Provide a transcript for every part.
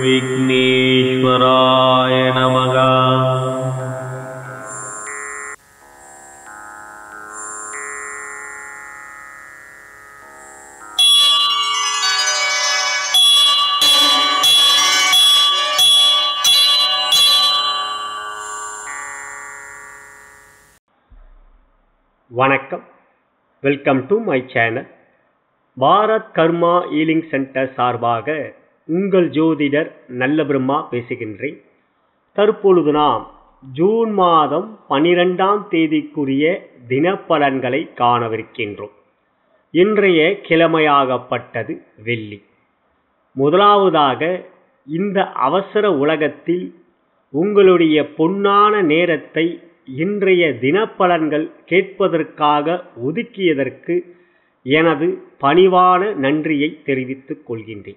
विघ्नेश्वराय नमः வணக்கம் welcome to my channel Bharat Karma healing center சார்பாக உங்கள் ஜோதிடர் நல்ல பிரம்மா பேசுகின்றேன் தற்பொழுது நாம் ஜூன் மாதம் பனிரெண்டாம் தேதிக்குரிய தினப்பலன்களை காணவிருக்கின்றோம் இன்றைய கிழமையாகப்பட்டது வெள்ளி முதலாவதாக இந்த அவசர உலகத்தில் உங்களுடைய பொன்னான நேரத்தை இன்றைய தினப்பலன்கள் கேட்பதற்காக ஒதுக்கியதற்கு எனது பணிவான நன்றியை தெரிவித்துக் கொள்கின்றேன்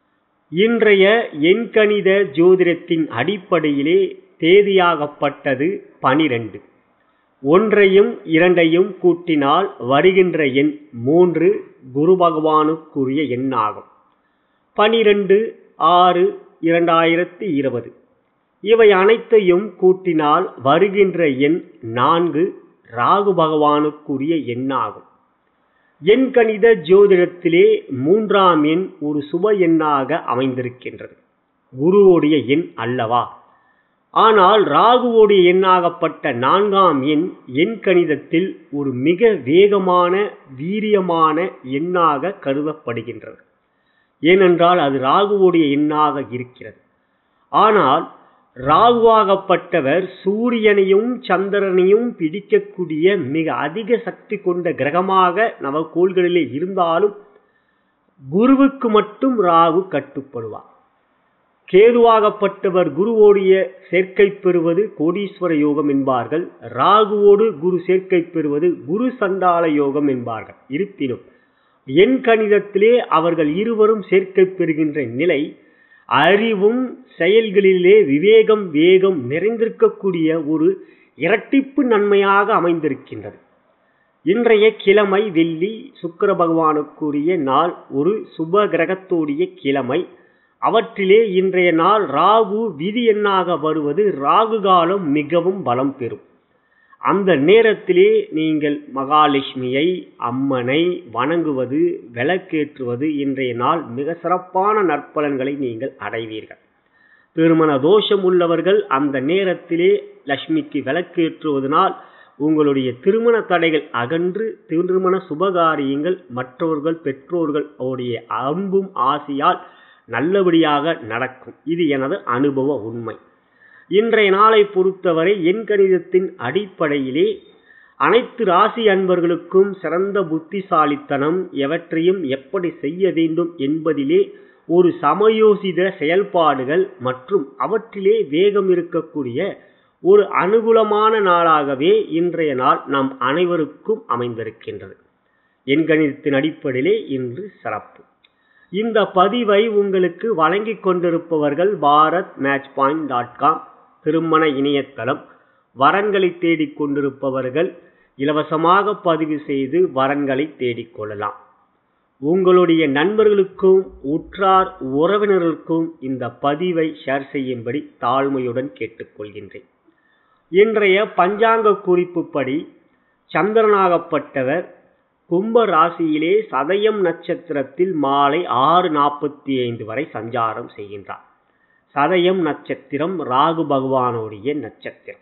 இன்றைய எண்கணித ஜோதிடத்தின் அடிப்படையிலே தேதியாகப்பட்டது பனிரெண்டு ஒன்றையும் இரண்டையும் கூட்டினால் வருகின்ற எண் மூன்று குரு பகவானுக்குரிய எண்ணாகும் பனிரெண்டு ஆறு இரண்டாயிரத்தி இருபது இவை அனைத்தையும் கூட்டினால் வருகின்ற எண் நான்கு ராகு பகவானுக்குரிய எண்ணாகும் எண்கணித ஜோதிடத்திலே மூன்றாம் எண் ஒரு சுப எண்ணாக அமைந்திருக்கின்றது குருவுடைய எண் அல்லவா ஆனால் ராகுவோடைய எண்ணாகப்பட்ட நான்காம் எண் எண் கணிதத்தில் ஒரு மிக வேகமான வீரியமான எண்ணாக கருதப்படுகின்றது ஏனென்றால் அது ராகுவோடைய எண்ணாக இருக்கிறது ஆனால் ராகுவாகப்பட்டவர் சூரியனையும் சந்திரனையும் பிடிக்கக்கூடிய மிக அதிக சக்தி கொண்ட கிரகமாக நவகோள்களிலே இருந்தாலும் குருவுக்கு மட்டும் ராகு கட்டுப்படுவார் கேதுவாகப்பட்டவர் குருவோடைய சேர்க்கை பெறுவது கோடீஸ்வர யோகம் என்பார்கள் ராகுவோடு குரு சேர்க்கை பெறுவது குரு சண்டால யோகம் என்பார்கள் இருப்பினும் என் கணிதத்திலே அவர்கள் இருவரும் சேர்க்கை பெறுகின்ற நிலை அறிவும் செயல்களிலே விவேகம் வேகம் நிறைந்திருக்கக்கூடிய ஒரு இரட்டிப்பு நன்மையாக அமைந்திருக்கின்றது இன்றைய கிழமை வெள்ளி சுக்கர பகவானுக்குரிய நாள் ஒரு சுப கிரகத்தோடைய கிழமை அவற்றிலே இன்றைய நாள் ராகு விதி எண்ணாக வருவது ராகு காலம் மிகவும் பலம் பெறும் அந்த நேரத்திலே நீங்கள் மகாலட்சுமியை அம்மனை வணங்குவது விளக்கேற்றுவது இன்றைய நாள் மிக சிறப்பான நற்பலன்களை நீங்கள் அடைவீர்கள் திருமண தோஷம் உள்ளவர்கள் அந்த நேரத்திலே லட்சுமிக்கு விளக்கேற்றுவதனால் உங்களுடைய திருமண தடைகள் அகன்று திருமண சுபகாரியங்கள் மற்றவர்கள் பெற்றோர்கள் அவருடைய அன்பும் ஆசையால் நல்லபடியாக நடக்கும் இது எனது அனுபவ உண்மை இன்றைய நாளை பொறுத்தவரை எண் கணிதத்தின் அடிப்படையிலே அனைத்து ராசி அன்பர்களுக்கும் சிறந்த புத்திசாலித்தனம் எவற்றையும் எப்படி செய்ய வேண்டும் என்பதிலே ஒரு சமயோசித செயல்பாடுகள் மற்றும் அவற்றிலே வேகம் இருக்கக்கூடிய ஒரு அனுகூலமான நாளாகவே இன்றைய நாள் நம் அனைவருக்கும் அமைந்திருக்கின்றது எண்கணிதத்தின் அடிப்படையிலே இன்று சிறப்பு இந்த பதிவை உங்களுக்கு வழங்கி கொண்டிருப்பவர்கள் Bharat match point dot com திருமண இணையதளம் வரன்களை தேடிக் கொண்டிருப்பவர்கள் இலவசமாக பதிவு செய்து வரன்களை தேடிக்கொள்ளலாம் உங்களுடைய நண்பர்களுக்கும் உற்றார் உறவினர்களுக்கும் இந்த பதிவை ஷேர் செய்யும்படி தாழ்மையுடன் கேட்டுக்கொள்கின்றேன் இன்றைய பஞ்சாங்க குறிப்புப்படி சந்திரனாகப்பட்டவர் கும்ப ராசியிலே சதயம் நட்சத்திரத்தில் மாலை ஆறு நாற்பத்தி ஐந்து வரை சஞ்சாரம் செய்கின்றார் சதயம் நட்சத்திரம் ராகு பகவானுடைய நட்சத்திரம்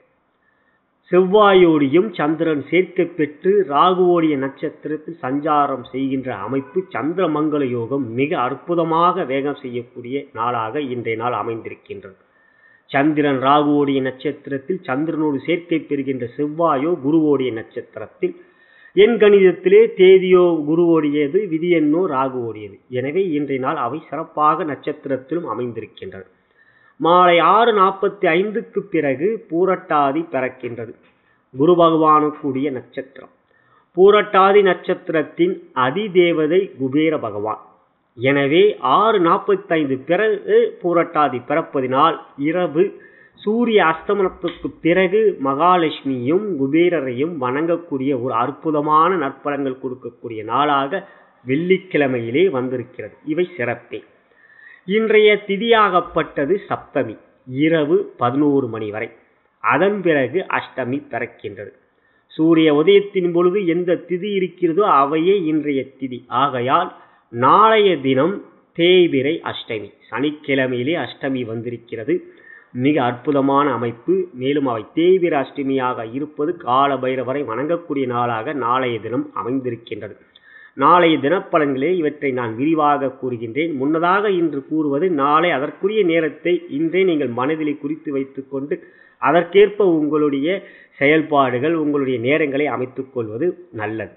செவ்வாயோடையும் சந்திரன் சேர்க்கை பெற்று ராகுவோடைய நட்சத்திரத்தில் சஞ்சாரம் செய்கின்ற அமைப்பு சந்திரமங்கல யோகம் மிக அற்புதமாக வேகம் செய்யக்கூடிய நாளாக இன்றைய நாள் அமைந்திருக்கின்றது சந்திரன் ராகுவோடைய நட்சத்திரத்தில் சந்திரனோடு சேர்க்கை பெறுகின்ற செவ்வாயோ குருவோடைய நட்சத்திரத்தில் என் கணிதத்திலே தேதியோ குருவோடையது விதி எண்ணோ ராகுவோடையது எனவே இன்றைய நாள் அவை சிறப்பாக நட்சத்திரத்திலும் அமைந்திருக்கின்றன மாலை ஆறு நாற்பத்தி ஐந்துக்கு பிறகு பூரட்டாதி பிறக்கின்றது குரு பகவானுக்குரிய நட்சத்திரம் பூரட்டாதி நட்சத்திரத்தின் அதிதேவதை குபேர பகவான் எனவே ஆறு நாற்பத்தைந்து பிறகு பூரட்டாதி பிறப்பதினால் இரவு சூரிய அஸ்தமனத்துக்கு பிறகு மகாலட்சுமியும் குபேரரையும் வணங்கக்கூடிய ஒரு அற்புதமான நற்பலன்கள் கொடுக்கக்கூடிய நாளாக வெள்ளிக்கிழமையிலே வந்திருக்கிறது இவை சிறப்பே இன்றைய திதியாகப்பட்டது சப்தமி இரவு பதினோரு மணி வரை அதன் பிறகு அஷ்டமி பிறக்கின்றது சூரிய உதயத்தின் பொழுது எந்த திதி இருக்கிறதோ அவையே இன்றைய திதி ஆகையால் நாளைய தினம் தேய்பிரை அஷ்டமி சனிக்கிழமையிலே அஷ்டமி வந்திருக்கிறது மிக அற்புதமான அமைப்பு மேலும் அவை தேய்பிர அஷ்டமியாக இருப்பது கால பைரவரை வணங்கக்கூடிய நாளாக நாளைய தினம் அமைந்திருக்கின்றது நாளைய தினப்பலன்களே இவற்றை நான் விரிவாக கூறுகின்றேன் முன்னதாக இன்று கூறுவது நாளை அதற்குரிய நேரத்தை இன்றே நீங்கள் மனதிலே குறித்து வைத்துக்கொண்டு அதற்கேற்ப உங்களுடைய செயல்பாடுகள் உங்களுடைய நேரங்களை அமைத்துக் கொள்வது நல்லது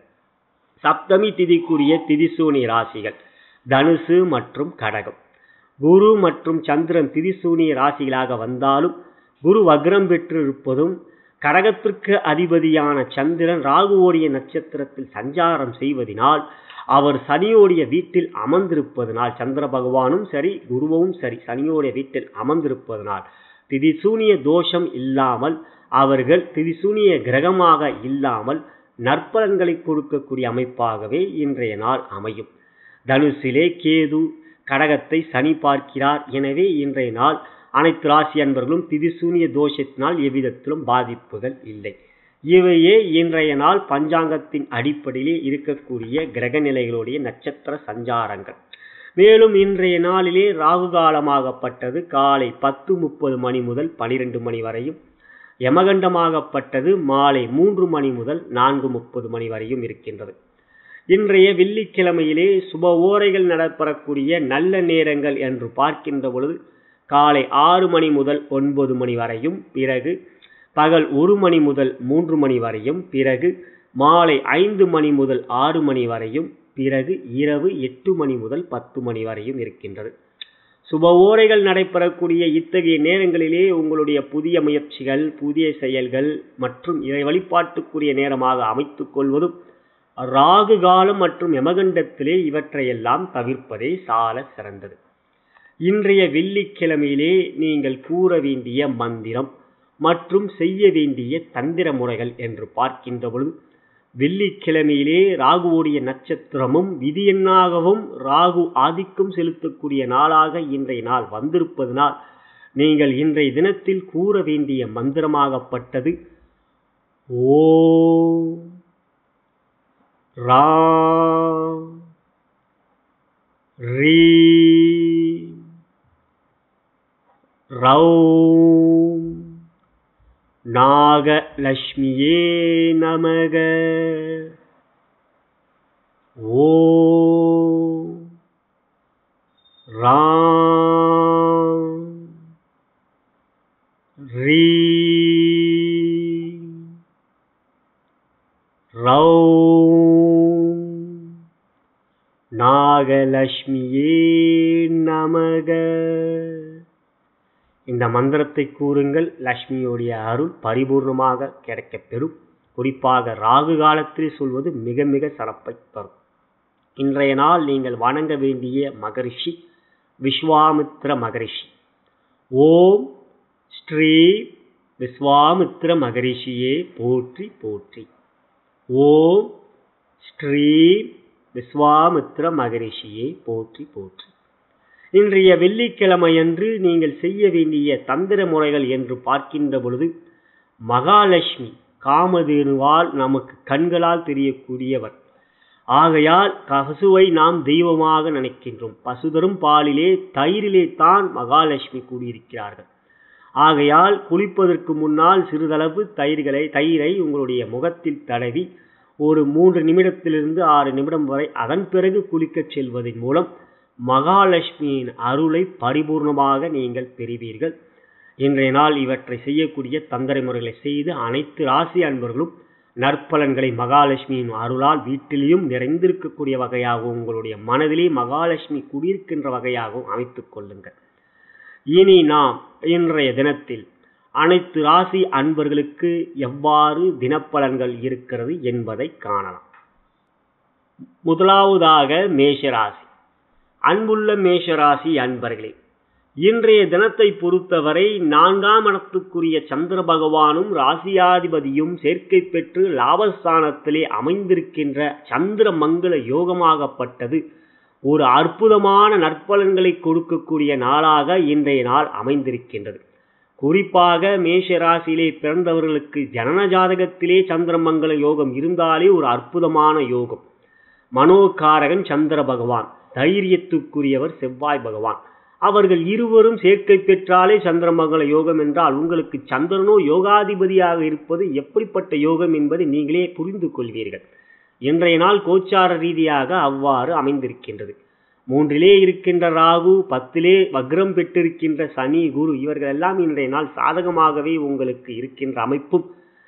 சப்தமி திதிக்குரிய திதிசூனி ராசிகள் தனுசு மற்றும் கடகம் குரு மற்றும் சந்திரன் திதிசூனிய ராசிகளாக வந்தாலும் குரு வக்ரம் பெற்றிருப்பதும் கடகத்திற்கு அதிபதியான சந்திரன் ராகுவோடைய நட்சத்திரத்தில் சஞ்சாரம் செய்வதினால் அவர் சனியோடைய வீட்டில் அமர்ந்திருப்பதனால் சந்திர பகவானும் சரி குருவும் சரி சனியோடைய வீட்டில் அமர்ந்திருப்பதனால் திதிசூனிய தோஷம் இல்லாமல் அவர்கள் திதிசூனிய கிரகமாக இல்லாமல் நற்பலன்களை கொடுக்கக்கூடிய அமைப்பாகவே இன்றைய நாள் அமையும் தனுசிலே கேது கடகத்தை சனி பார்க்கிறார் எனவே இன்றைய நாள் அனைத்து ராசி அன்பர்களும் திதிசூனிய தோஷத்தினால் எவ்விதத்திலும் பாதிப்புகள் இல்லை இவையே இன்றைய நாள் பஞ்சாங்கத்தின் அடிப்படையிலே இருக்கக்கூடிய கிரக நிலைகளுடைய நட்சத்திர சஞ்சாரங்கள் மேலும் இன்றைய நாளிலே ராகு காலமாகப்பட்டது காலை பத்து முப்பது மணி முதல் பனிரெண்டு மணி வரையும் யமகண்டமாகப்பட்டது மாலை மூன்று மணி முதல் நான்கு முப்பது மணி வரையும் இருக்கின்றது இன்றைய வெள்ளிக்கிழமையிலே சுப ஓரைகள் நடைபெறக்கூடிய நல்ல நேரங்கள் என்று பார்க்கின்ற பொழுது காலை ஆறு மணி முதல் ஒன்பது மணி வரையும் பிறகு பகல் ஒரு மணி முதல் மூன்று மணி வரையும் பிறகு மாலை ஐந்து மணி முதல் ஆறு மணி வரையும் பிறகு இரவு எட்டு மணி முதல் பத்து மணி வரையும் இருக்கின்றது சுப ஓரைகள் நடைபெறக்கூடிய இத்தகைய நேரங்களிலே உங்களுடைய புதிய முயற்சிகள் புதிய செயல்கள் மற்றும் இறை வழிபாட்டுக்குரிய நேரமாக அமைத்துக் கொள்வதும் ராகு காலம் மற்றும் யமகண்டத்திலே இவற்றையெல்லாம் தவிர்ப்பதே சால சிறந்தது இன்றைய வெள்ளிக்கிழமையிலே நீங்கள் கூற வேண்டிய மந்திரம் மற்றும் செய்ய வேண்டிய தந்திர முறைகள் என்று பார்க்கின்ற பொழுது வெள்ளிக்கிழமையிலே ராகுவோடைய நட்சத்திரமும் விதி எண்ணாகவும் ராகு ஆதிக்கம் செலுத்தக்கூடிய நாளாக இன்றைய நாள் வந்திருப்பதனால் நீங்கள் இன்றைய தினத்தில் கூற வேண்டிய மந்திரமாகப்பட்டது ஓ ரா ரீ ரௌ நாகலட்சுமியே நமக ஓ ராம் ரீ ரௌ நாகலட்சுமியே நமக இந்த மந்திரத்தை கூறுங்கள் லக்ஷ்மியோடைய அருள் பரிபூர்ணமாக கிடைக்கப் பெறும் குறிப்பாக ராகு காலத்தில் சொல்வது மிக மிக சிறப்பை தரும் இன்றைய நாள் நீங்கள் வணங்க வேண்டிய மகரிஷி விஸ்வாமித்ர மகரிஷி ஓம் ஸ்ரீ விஸ்வாமித்ர மகரிஷியே போற்றி போற்றி ஓம் ஸ்ரீ விஸ்வாமித்ர மகரிஷியே போற்றி போற்றி இன்றைய வெள்ளிக்கிழமையன்று நீங்கள் செய்ய வேண்டிய தந்திர முறைகள் என்று பார்க்கின்ற பொழுது மகாலட்சுமி காமதேனுவால் நமக்கு கண்களால் தெரியக்கூடியவர் ஆகையால் பசுவை நாம் தெய்வமாக நினைக்கின்றோம் பசுதரும் பாலிலே தயிரிலே தான் மகாலட்சுமி கூடியிருக்கிறார்கள் ஆகையால் குளிப்பதற்கு முன்னால் சிறிதளவு தயிர்களை தயிரை உங்களுடைய முகத்தில் தடவி ஒரு மூன்று நிமிடத்திலிருந்து ஆறு நிமிடம் வரை அதன் பிறகு குளிக்கச் செல்வதன் மூலம் மகாலட்சுமியின் அருளை பரிபூர்ணமாக நீங்கள் பெறுவீர்கள் இன்றைய நாள் இவற்றை செய்யக்கூடிய தந்திர முறைகளை செய்து அனைத்து ராசி அன்பர்களும் நற்பலன்களை மகாலட்சுமியின் அருளால் வீட்டிலேயும் நிறைந்திருக்கக்கூடிய வகையாகவும் உங்களுடைய மனதிலே மகாலட்சுமி குடியிருக்கின்ற வகையாகவும் அமைத்துக் கொள்ளுங்கள் இனி நாம் இன்றைய தினத்தில் அனைத்து ராசி அன்பர்களுக்கு எவ்வாறு தினப்பலன்கள் இருக்கிறது என்பதை காணலாம் முதலாவதாக மேஷராசி அன்புள்ள மேஷராசி அன்பர்களே இன்றைய தினத்தை பொறுத்தவரை நான்காம் இடத்துக்குரிய சந்திர பகவானும் ராசியாதிபதியும் சேர்க்கை பெற்று லாபஸ்தானத்திலே அமைந்திருக்கின்ற சந்திர மங்கள யோகமாகப்பட்டது ஒரு அற்புதமான நற்பலன்களை கொடுக்கக்கூடிய நாளாக இன்றைய நாள் அமைந்திருக்கின்றது குறிப்பாக மேஷ ராசியிலே பிறந்தவர்களுக்கு ஜனன ஜாதகத்திலே சந்திரமங்கல யோகம் இருந்தாலே ஒரு அற்புதமான யோகம் மனோகாரகன் சந்திர பகவான் தைரியத்துக்குரியவர் செவ்வாய் பகவான் அவர்கள் இருவரும் சேர்க்கை பெற்றாலே சந்திரமங்கல யோகம் என்றால் உங்களுக்கு சந்திரனோ யோகாதிபதியாக இருப்பது எப்படிப்பட்ட யோகம் என்பதை நீங்களே புரிந்து கொள்வீர்கள் இன்றைய நாள் கோச்சார ரீதியாக அவ்வாறு அமைந்திருக்கின்றது மூன்றிலே இருக்கின்ற ராகு பத்திலே வக்ரம் பெற்றிருக்கின்ற சனி குரு இவர்கள் எல்லாம் இன்றைய நாள் சாதகமாகவே உங்களுக்கு இருக்கின்ற அமைப்பும்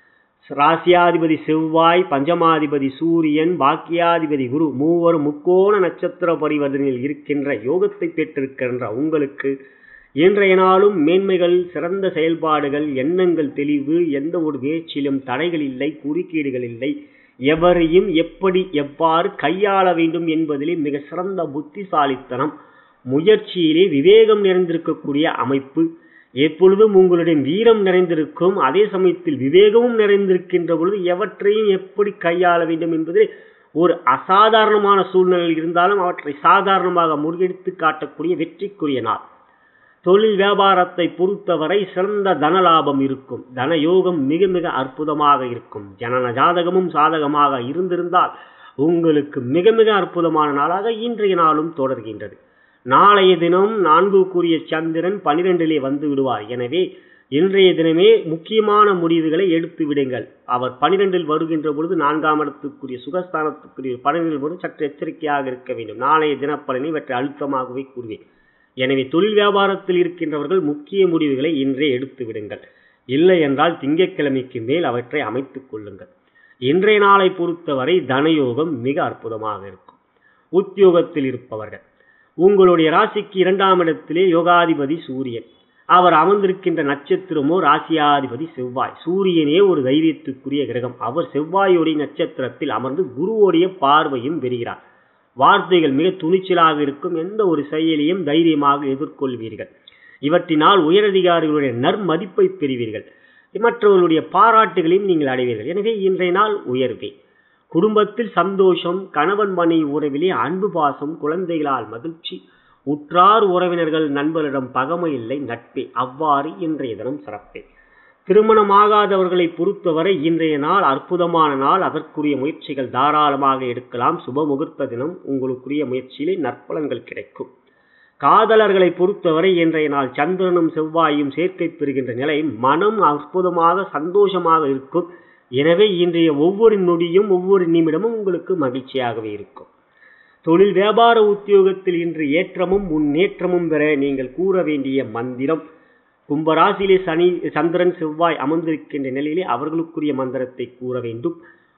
ராசியாதிபதி செவ்வாய் பஞ்சமாதிபதி சூரியன் பாக்கியாதிபதி குரு மூவர் முக்கோண நட்சத்திர பரிவர்த்தனையில் இருக்கின்ற யோகத்தை பெற்றிருக்கின்ற உங்களுக்கு இன்றைய நாளும் மேன்மைகள் சிறந்த செயல்பாடுகள் எண்ணங்கள் தெளிவு எந்த ஒரு முயற்சியிலும் தடைகள் இல்லை குறுக்கீடுகள் இல்லை எவரையும் எப்படி எவ்வாறு கையாள வேண்டும் என்பதிலே மிக சிறந்த புத்திசாலித்தனம் முயற்சியிலே விவேகம் நிறைந்திருக்கக்கூடிய அமைப்பு எப்பொழுதும் உங்களுடைய வீரம் நிறைந்திருக்கும் அதே சமயத்தில் விவேகமும் நிறைந்திருக்கின்ற பொழுது எவற்றையும் எப்படி கையாள வேண்டும் என்பது ஒரு அசாதாரணமான சூழ்நிலையில் இருந்தாலும் அவற்றை சாதாரணமாக முறியடித்து காட்டக்கூடிய வெற்றிக்குரிய நாள் தொழில் வியாபாரத்தை பொறுத்தவரை சிறந்த தன லாபம் இருக்கும் தன யோகம் மிக மிக அற்புதமாக இருக்கும் ஜனன ஜாதகமும் சாதகமாக இருந்திருந்தால் உங்களுக்கு மிக மிக அற்புதமான நாளாக இன்றைய நாளும் தொடர்கின்றது நாளைய தினம் நான்குக்குரிய சந்திரன் பனிரெண்டிலே வந்து விடுவார் எனவே இன்றைய தினமே முக்கியமான முடிவுகளை எடுத்து விடுங்கள் அவர் பனிரெண்டில் வருகின்ற பொழுது நான்காம் இடத்துக்குரிய சுகஸ்தானத்துக்குரிய பனிரெண்டில் பொழுது சற்று எச்சரிக்கையாக இருக்க வேண்டும் நாளைய தினப்பலனை இவற்றை அழுத்தமாகவே கூறுவேன் எனவே தொழில் வியாபாரத்தில் இருக்கின்றவர்கள் முக்கிய முடிவுகளை இன்றே எடுத்து விடுங்கள் இல்லை என்றால் திங்கட்கிழமைக்கு மேல் அவற்றை அமைத்துக் கொள்ளுங்கள் இன்றைய நாளை பொறுத்தவரை தனயோகம் மிக அற்புதமாக இருக்கும் உத்தியோகத்தில் இருப்பவர்கள் உங்களுடைய ராசிக்கு இரண்டாம் இடத்திலே யோகாதிபதி சூரியன் அவர் அமர்ந்திருக்கின்ற நட்சத்திரமோ ராசியாதிபதி செவ்வாய் சூரியனே ஒரு தைரியத்துக்குரிய கிரகம் அவர் செவ்வாயோடைய நட்சத்திரத்தில் அமர்ந்து குருவோடைய பார்வையும் பெறுகிறார் வார்த்தைகள் மிக துணிச்சலாக இருக்கும் எந்த ஒரு செயலையும் தைரியமாக எதிர்கொள்வீர்கள் இவற்றினால் உயரதிகாரிகளுடைய நற்மதிப்பை பெறுவீர்கள் மற்றவர்களுடைய பாராட்டுகளையும் நீங்கள் அடைவீர்கள் எனவே இன்றைய நாள் உயர்வே குடும்பத்தில் சந்தோஷம் கணவன் மனைவி உறவிலே அன்பு பாசம் குழந்தைகளால் மகிழ்ச்சி உற்றார் உறவினர்கள் நண்பர்களிடம் பகமை இல்லை நட்பே அவ்வாறு இன்றைய தினம் சிறப்பே திருமணமாகாதவர்களை பொறுத்தவரை இன்றைய நாள் அற்புதமான நாள் அதற்குரிய முயற்சிகள் தாராளமாக எடுக்கலாம் சுப முகூர்த்த தினம் உங்களுக்குரிய முயற்சியிலே நற்பலன்கள் கிடைக்கும் காதலர்களை பொறுத்தவரை இன்றைய நாள் சந்திரனும் செவ்வாயும் சேர்க்கை பெறுகின்ற நிலை மனம் அற்புதமாக சந்தோஷமாக இருக்கும் எனவே இன்றைய ஒவ்வொரு நொடியும் ஒவ்வொரு நிமிடமும் உங்களுக்கு மகிழ்ச்சியாகவே இருக்கும் தொழில் வியாபார உத்தியோகத்தில் இன்று ஏற்றமும் முன்னேற்றமும் பெற நீங்கள் கூற வேண்டிய மந்திரம் கும்பராசியிலே சனி சந்திரன் செவ்வாய் அமர்ந்திருக்கின்ற நிலையிலே அவர்களுக்குரிய மந்திரத்தை கூற வேண்டும்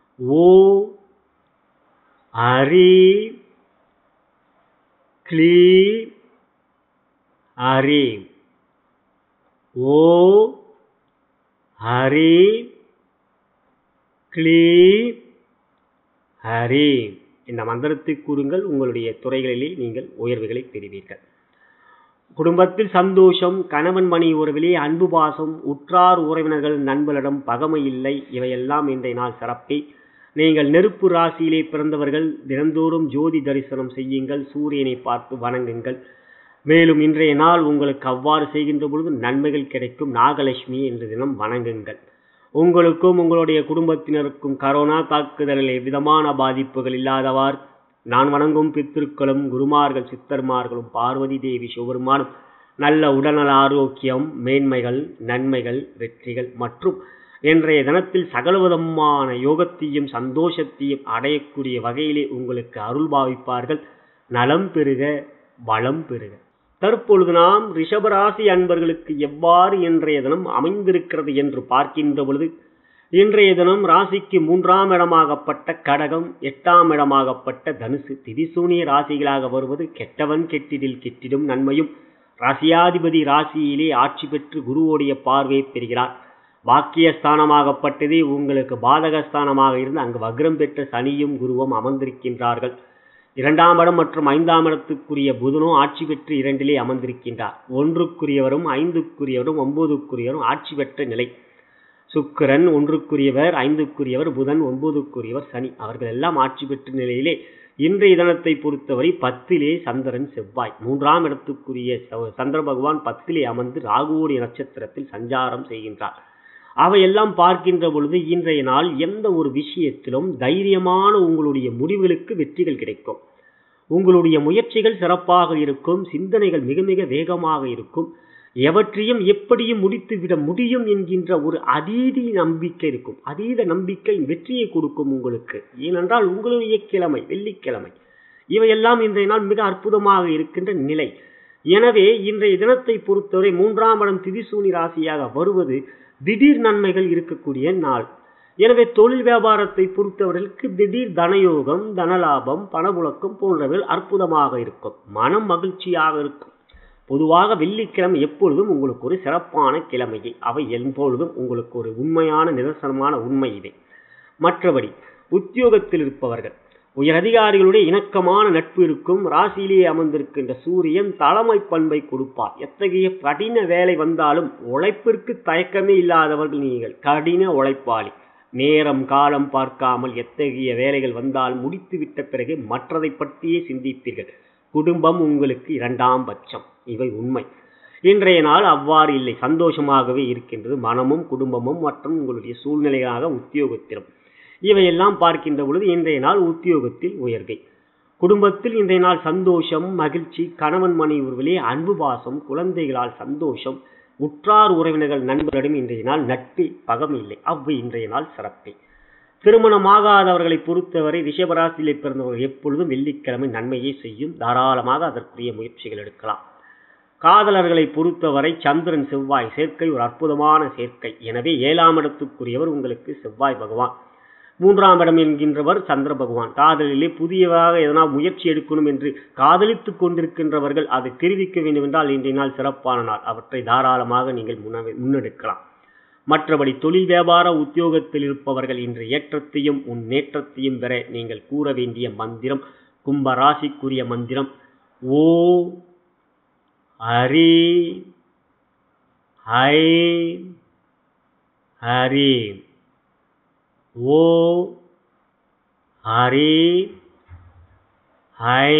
ஓ ஹரி க்ளீ ஹரி ஓ ஹரி க்ளீ ஹரி இந்த மந்திரத்தை கூறுங்கள் உங்களுடைய துறைகளிலே நீங்கள் உயர்வுகளை பெறுவீர்கள் குடும்பத்தில் சந்தோஷம் கணவன் மணி உறவிலே அன்பு பாசம் உற்றார் உறவினர்கள் நண்பர்களிடம் பகமை இல்லை இவையெல்லாம் இன்றைய நாள் சிறப்பே நீங்கள் நெருப்பு ராசியிலே பிறந்தவர்கள் தினந்தோறும் ஜோதி தரிசனம் செய்யுங்கள் சூரியனை பார்த்து வணங்குங்கள் மேலும் இன்றைய நாள் உங்களுக்கு அவ்வாறு செய்கின்ற பொழுது நன்மைகள் கிடைக்கும் நாகலட்சுமி என்ற தினம் வணங்குங்கள் உங்களுக்கும் உங்களுடைய குடும்பத்தினருக்கும் கரோனா தாக்குதலில் எவ்விதமான பாதிப்புகள் இல்லாதவாறு நான் வணங்கும் பித்திருக்களும் குருமார்கள் சித்தர்மார்களும் பார்வதி தேவி சிவபெருமானும் நல்ல உடல்நல ஆரோக்கியம் மேன்மைகள் நன்மைகள் வெற்றிகள் மற்றும் இன்றைய தினத்தில் சகலவிதமான யோகத்தையும் சந்தோஷத்தையும் அடையக்கூடிய வகையிலே உங்களுக்கு அருள் பாவிப்பார்கள் நலம் பெறுக வளம் பெறுக தற்பொழுது நாம் ரிஷபராசி அன்பர்களுக்கு எவ்வாறு இன்றைய தினம் அமைந்திருக்கிறது என்று பார்க்கின்ற பொழுது இன்றைய தினம் ராசிக்கு மூன்றாம் இடமாகப்பட்ட கடகம் எட்டாம் இடமாகப்பட்ட தனுசு திதிசூனிய ராசிகளாக வருவது கெட்டவன் கெட்டிடில் கெட்டிடும் நன்மையும் ராசியாதிபதி ராசியிலே ஆட்சி பெற்று குருவோடைய பார்வையை பெறுகிறார் வாக்கியஸ்தானமாகப்பட்டதே உங்களுக்கு பாதகஸ்தானமாக இருந்து அங்கு வக்ரம் பெற்ற சனியும் குருவும் அமர்ந்திருக்கின்றார்கள் இரண்டாம் இடம் மற்றும் ஐந்தாம் இடத்துக்குரிய புதனோ ஆட்சி பெற்று இரண்டிலே அமர்ந்திருக்கின்றார் ஒன்றுக்குரியவரும் ஐந்துக்குரியவரும் ஒன்பதுக்குரியவரும் ஆட்சி பெற்ற நிலை சுக்கிரன் ஒன்றுக்குரியவர் ஐந்துக்குரியவர் புதன் ஒன்பதுக்குரியவர் சனி அவர்கள் எல்லாம் ஆட்சி பெற்ற நிலையிலே இன்றைய தினத்தை பொறுத்தவரை பத்திலே சந்திரன் செவ்வாய் மூன்றாம் இடத்துக்குரிய ச- சந்திர பகவான் பத்திலே அமர்ந்து ராகுவோடைய நட்சத்திரத்தில் சஞ்சாரம் செய்கின்றார் அவையெல்லாம் பார்க்கின்ற பொழுது இன்றைய நாள் எந்த ஒரு விஷயத்திலும் தைரியமான உங்களுடைய முடிவுகளுக்கு வெற்றிகள் கிடைக்கும் உங்களுடைய முயற்சிகள் சிறப்பாக இருக்கும் சிந்தனைகள் மிக மிக வேகமாக இருக்கும் எவற்றையும் எப்படியும் முடித்துவிட முடியும் என்கின்ற ஒரு அதீத நம்பிக்கை இருக்கும் அதீத நம்பிக்கை வெற்றியை கொடுக்கும் உங்களுக்கு ஏனென்றால் உங்களுடைய கிழமை வெள்ளிக்கிழமை இவையெல்லாம் இன்றைய நாள் மிக அற்புதமாக இருக்கின்ற நிலை எனவே இன்றைய தினத்தை பொறுத்தவரை மூன்றாம் இடம் திதிசூனி ராசியாக வருவது திடீர் நன்மைகள் இருக்கக்கூடிய நாள் எனவே தொழில் வியாபாரத்தை பொறுத்தவர்களுக்கு திடீர் தனயோகம் தனலாபம் பணப்புழக்கம் போன்றவைகள் அற்புதமாக இருக்கும் மனம் மகிழ்ச்சியாக இருக்கும் பொதுவாக வெள்ளிக்கிழமை எப்பொழுதும் உங்களுக்கு ஒரு சிறப்பான கிழமையே அவை எப்பொழுதும் உங்களுக்கு ஒரு உண்மையான நிதர்சனமான உண்மை இவை மற்றபடி உத்தியோகத்தில் இருப்பவர்கள் உயர் அதிகாரிகளுடைய இணக்கமான நட்பு இருக்கும் ராசியிலேயே அமர்ந்திருக்கின்ற சூரியன் தலைமை பண்பை கொடுப்பார் எத்தகைய கடின வேலை வந்தாலும் உழைப்பிற்கு தயக்கமே இல்லாதவர்கள் நீங்கள் கடின உழைப்பாளி நேரம் காலம் பார்க்காமல் எத்தகைய வேலைகள் வந்தால் முடித்துவிட்ட பிறகு மற்றதை பற்றியே சிந்திப்பீர்கள் குடும்பம் உங்களுக்கு இரண்டாம் பட்சம் இவை உண்மை இன்றைய நாள் அவ்வாறு இல்லை சந்தோஷமாகவே இருக்கின்றது மனமும் குடும்பமும் மற்றும் உங்களுடைய சூழ்நிலையாக உத்தியோகத்திலும் இவையெல்லாம் பார்க்கின்ற பொழுது இன்றைய நாள் உத்தியோகத்தில் உயர்கை குடும்பத்தில் இன்றைய நாள் சந்தோஷம் மகிழ்ச்சி கணவன் மனைவி உறவிலே அன்பு பாசம் குழந்தைகளால் சந்தோஷம் உற்றார் உறவினர்கள் நண்பர்களிடம் இன்றைய நாள் நட்பு பகம் இல்லை அவ்வை இன்றைய நாள் சிறப்பே திருமணமாகாதவர்களை பொறுத்தவரை ரிஷபராசியிலே பிறந்தவர்கள் எப்பொழுதும் வெள்ளிக்கிழமை நன்மையை செய்யும் தாராளமாக அதற்குரிய முயற்சிகள் எடுக்கலாம் காதலர்களை பொறுத்தவரை சந்திரன் செவ்வாய் சேர்க்கை ஒரு அற்புதமான சேர்க்கை எனவே ஏழாம் இடத்துக்குரியவர் உங்களுக்கு செவ்வாய் பகவான் மூன்றாம் இடம் என்கின்றவர் சந்திர பகவான் காதலிலே புதியதாக எதனா முயற்சி எடுக்கணும் என்று காதலித்துக் கொண்டிருக்கின்றவர்கள் அதை தெரிவிக்க வேண்டும் என்றால் இன்றைய நாள் சிறப்பான நாள் அவற்றை தாராளமாக நீங்கள் முன்ன- முன்னெடுக்கலாம் மற்றபடி தொழில் வியாபார உத்தியோகத்தில் இருப்பவர்கள் இன்று ஏற்றத்தையும் முன்னேற்றத்தையும் பெற நீங்கள் கூற வேண்டிய மந்திரம் கும்ப ராசிக்குரிய மந்திரம் ஓ ஹரி ஹை ஹரி ஓ ஹரி ஹை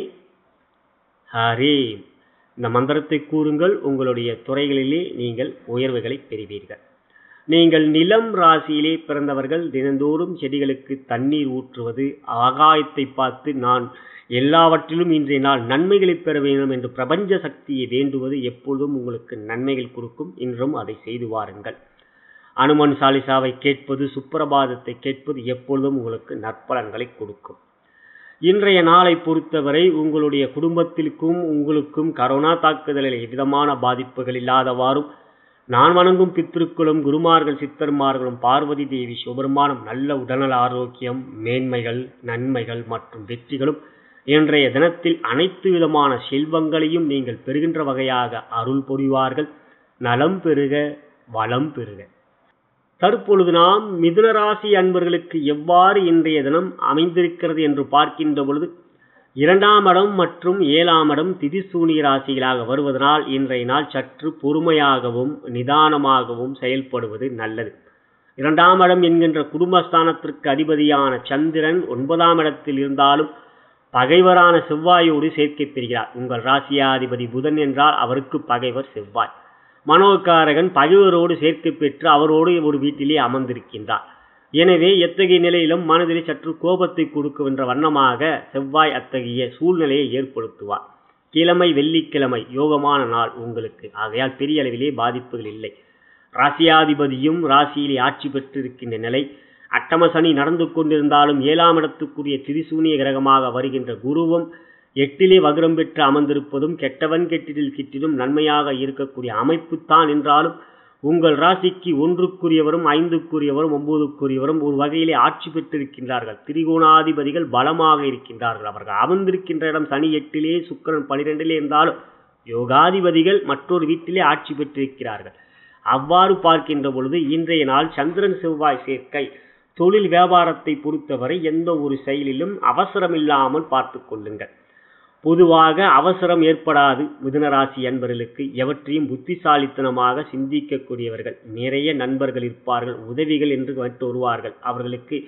ஹரி இந்த மந்திரத்தை கூறுங்கள் உங்களுடைய துறைகளிலே நீங்கள் உயர்வுகளை பெறுவீர்கள் நீங்கள் நிலம் ராசியிலே பிறந்தவர்கள் தினந்தோறும் செடிகளுக்கு தண்ணீர் ஊற்றுவது ஆகாயத்தை பார்த்து நான் எல்லாவற்றிலும் இன்றைய நாள் நன்மைகளை பெற வேண்டும் என்று பிரபஞ்ச சக்தியை வேண்டுவது எப்பொழுதும் உங்களுக்கு நன்மைகள் கொடுக்கும் இன்றும் அதை செய்து வாருங்கள் அனுமன் சாலிசாவை கேட்பது சுப்பிரபாதத்தை கேட்பது எப்பொழுதும் உங்களுக்கு நற்பலன்களை கொடுக்கும் இன்றைய நாளை பொறுத்தவரை உங்களுடைய குடும்பத்திற்கும் உங்களுக்கும் கரோனா தாக்குதலில் எவ்விதமான பாதிப்புகள் இல்லாதவாறும் நான் வணங்கும் பித்திருக்களும் குருமார்கள் சித்தர்மார்களும் பார்வதி தேவி சிவபெருமானும் நல்ல உடல்நல ஆரோக்கியம் மேன்மைகள் நன்மைகள் மற்றும் வெற்றிகளும் இன்றைய தினத்தில் அனைத்து விதமான செல்வங்களையும் நீங்கள் பெறுகின்ற வகையாக அருள் புரிவார்கள் நலம் பெறுக வளம் பெறுக தற்பொழுது நாம் மிதுன ராசி அன்பர்களுக்கு எவ்வாறு இன்றைய தினம் அமைந்திருக்கிறது என்று பார்க்கின்ற பொழுது இரண்டாம் இடம் மற்றும் ஏழாம் இடம் திதிசூனிய ராசிகளாக வருவதனால் இன்றைய நாள் சற்று பொறுமையாகவும் நிதானமாகவும் செயல்படுவது நல்லது இரண்டாம் இடம் என்கின்ற குடும்பஸ்தானத்திற்கு அதிபதியான சந்திரன் ஒன்பதாம் இடத்தில் இருந்தாலும் பகைவரான செவ்வாயோடு சேர்க்கை பெறுகிறார் உங்கள் ராசியாதிபதி புதன் என்றால் அவருக்கு பகைவர் செவ்வாய் மனோகாரகன் பகைவரோடு சேர்க்கை பெற்று அவரோடு ஒரு வீட்டிலே அமர்ந்திருக்கின்றார் எனவே எத்தகைய நிலையிலும் மனதிலே சற்று கோபத்தை கொடுக்குகின்ற வண்ணமாக செவ்வாய் அத்தகைய சூழ்நிலையை ஏற்படுத்துவார் கிழமை வெள்ளிக்கிழமை யோகமான நாள் உங்களுக்கு ஆகையால் பெரிய அளவிலே பாதிப்புகள் இல்லை ராசியாதிபதியும் ராசியிலே ஆட்சி பெற்றிருக்கின்ற நிலை அட்டம சனி நடந்து கொண்டிருந்தாலும் ஏழாம் இடத்துக்குரிய திரிசூனிய கிரகமாக வருகின்ற குருவும் எட்டிலே வக்ரம் பெற்று அமர்ந்திருப்பதும் கெட்டவன் கெட்டிடில் கிட்டிடும் நன்மையாக இருக்கக்கூடிய அமைப்பு தான் என்றாலும் உங்கள் ராசிக்கு ஒன்றுக்குரியவரும் ஐந்துக்குரியவரும் ஒன்பதுக்குரியவரும் ஒரு வகையிலே ஆட்சி பெற்றிருக்கின்றார்கள் திரிகோணாதிபதிகள் பலமாக இருக்கின்றார்கள் அவர்கள் அமர்ந்திருக்கின்ற இடம் சனி எட்டிலே சுக்கிரன் பனிரெண்டிலே இருந்தாலும் யோகாதிபதிகள் மற்றொரு வீட்டிலே ஆட்சி பெற்றிருக்கிறார்கள் அவ்வாறு பார்க்கின்ற பொழுது இன்றைய நாள் சந்திரன் செவ்வாய் சேர்க்கை தொழில் வியாபாரத்தை பொறுத்தவரை எந்த ஒரு செயலிலும் அவசரமில்லாமல் பார்த்து கொள்ளுங்கள் பொதுவாக அவசரம் ஏற்படாது மிதுனராசி அன்பர்களுக்கு எவற்றையும் புத்திசாலித்தனமாக சிந்திக்கக்கூடியவர்கள் நிறைய நண்பர்கள் இருப்பார்கள் உதவிகள் என்று வந்து வருவார்கள் அவர்களுக்கு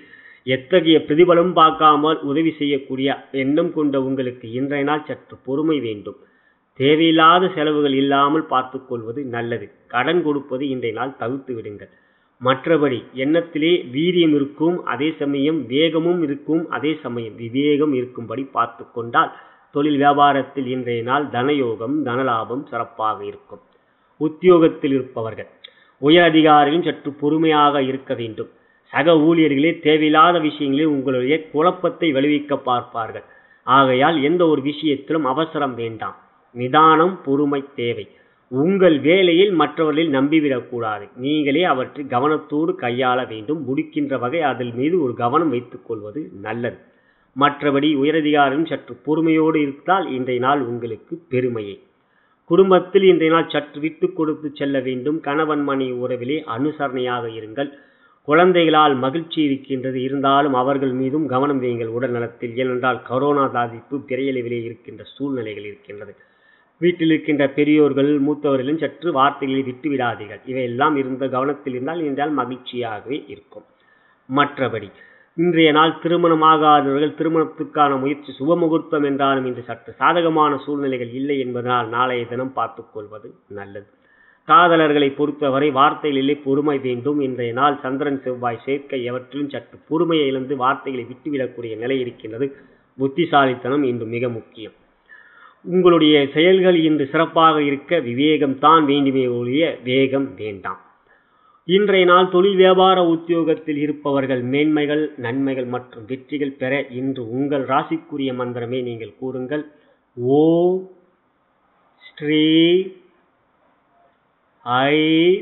எத்தகைய பிரதிபலம் பார்க்காமல் உதவி செய்யக்கூடிய எண்ணம் கொண்ட உங்களுக்கு இன்றைய நாள் சற்று பொறுமை வேண்டும் தேவையில்லாத செலவுகள் இல்லாமல் பார்த்துக் கொள்வது நல்லது கடன் கொடுப்பது இன்றைய நாள் தவிர்த்து விடுங்கள் மற்றபடி எண்ணத்திலே வீரியம் இருக்கும் அதே சமயம் வேகமும் இருக்கும் அதே சமயம் விவேகம் இருக்கும்படி பார்த்து கொண்டால் தொழில் வியாபாரத்தில் இன்றைய நாள் தனயோகம் தனலாபம் சிறப்பாக இருக்கும் உத்தியோகத்தில் இருப்பவர்கள் உயர் அதிகாரிகளும் சற்று பொறுமையாக இருக்க வேண்டும் சக ஊழியர்களே தேவையில்லாத விஷயங்களில் உங்களுடைய குழப்பத்தை விளைவிக்க பார்ப்பார்கள் ஆகையால் எந்த ஒரு விஷயத்திலும் அவசரம் வேண்டாம் நிதானம் பொறுமை தேவை உங்கள் வேலையில் மற்றவர்களில் நம்பிவிடக்கூடாது நீங்களே அவற்றை கவனத்தோடு கையாள வேண்டும் முடிக்கின்ற வகை அதில் மீது ஒரு கவனம் வைத்துக் கொள்வது நல்லது மற்றபடி உயரதிகாரம் சற்று பொறுமையோடு இருந்தால் இன்றைய நாள் உங்களுக்கு பெருமையை குடும்பத்தில் இன்றைய நாள் சற்று விட்டு கொடுத்து செல்ல வேண்டும் கணவன் மணி உறவிலே அனுசரணையாக இருங்கள் குழந்தைகளால் மகிழ்ச்சி இருக்கின்றது இருந்தாலும் அவர்கள் மீதும் கவனம் வையுங்கள் உடல் நலத்தில் ஏனென்றால் கரோனா பாதிப்பு பெரியளவிலே இருக்கின்ற சூழ்நிலைகள் இருக்கின்றது வீட்டில் இருக்கின்ற பெரியோர்கள் மூத்தவர்களும் சற்று சுவார்த்தைகளை விட்டு விடாதீர்கள் இவையெல்லாம் இருந்த கவனத்தில் இருந்தால் என்றால் மகிழ்ச்சியாகவே இருக்கும் மற்றபடி இன்றைய நாள் திருமணமாகாதவர்கள் திருமணத்துக்கான முயற்சி சுபமுகூர்த்தம் என்றாலும் இன்று சற்று சாதகமான சூழ்நிலைகள் இல்லை என்பதனால் நாளைய தினம் பார்த்துக் கொள்வது நல்லது காதலர்களை பொறுத்தவரை வார்த்தைகளிலே பொறுமை வேண்டும் இன்றைய நாள் சந்திரன் செவ்வாய் சேர்க்கை எவற்றிலும் சற்று பொறுமையை இழந்து வார்த்தைகளை விட்டுவிடக்கூடிய நிலை இருக்கின்றது புத்திசாலித்தனம் இன்று மிக முக்கியம் உங்களுடைய செயல்கள் இன்று சிறப்பாக இருக்க விவேகம் தான் வேண்டுமே ஒழிய வேகம் வேண்டாம் இன்றைய நாள் தொழில் வியாபார உத்தியோகத்தில் இருப்பவர்கள் மேன்மைகள் நன்மைகள் மற்றும் வெற்றிகள் பெற இன்று உங்கள் ராசிக்குரிய மந்திரமே நீங்கள் கூறுங்கள் ஓ ஸ்ரீ ஐ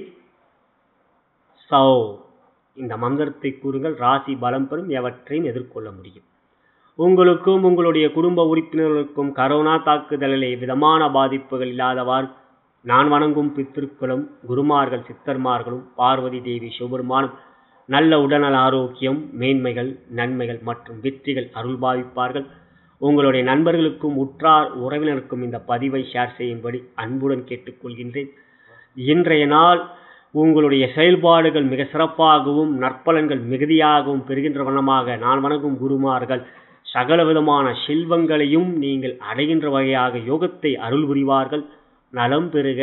சௌ இந்த மந்திரத்தை கூறுங்கள் ராசி பலம் பெறும் எவற்றையும் எதிர்கொள்ள முடியும் உங்களுக்கும் உங்களுடைய குடும்ப உறுப்பினர்களுக்கும் கரோனா தாக்குதலிலே விதமான பாதிப்புகள் இல்லாதவாறு நான் வணங்கும் பித்திருக்களும் குருமார்கள் சித்தர்மார்களும் பார்வதி தேவி சிவபெருமானும் நல்ல உடல்நல ஆரோக்கியம் மேன்மைகள் நன்மைகள் மற்றும் வெற்றிகள் அருள் பாவிப்பார்கள் உங்களுடைய நண்பர்களுக்கும் உற்றார் உறவினருக்கும் இந்த பதிவை ஷேர் செய்யும்படி அன்புடன் கேட்டுக்கொள்கின்றேன் இன்றைய நாள் உங்களுடைய செயல்பாடுகள் மிக சிறப்பாகவும் நற்பலன்கள் மிகுதியாகவும் பெறுகின்ற வண்ணமாக நான் வணங்கும் குருமார்கள் சகல விதமான செல்வங்களையும் நீங்கள் அடைகின்ற வகையாக யோகத்தை அருள் புரிவார்கள் நலம் பெறுக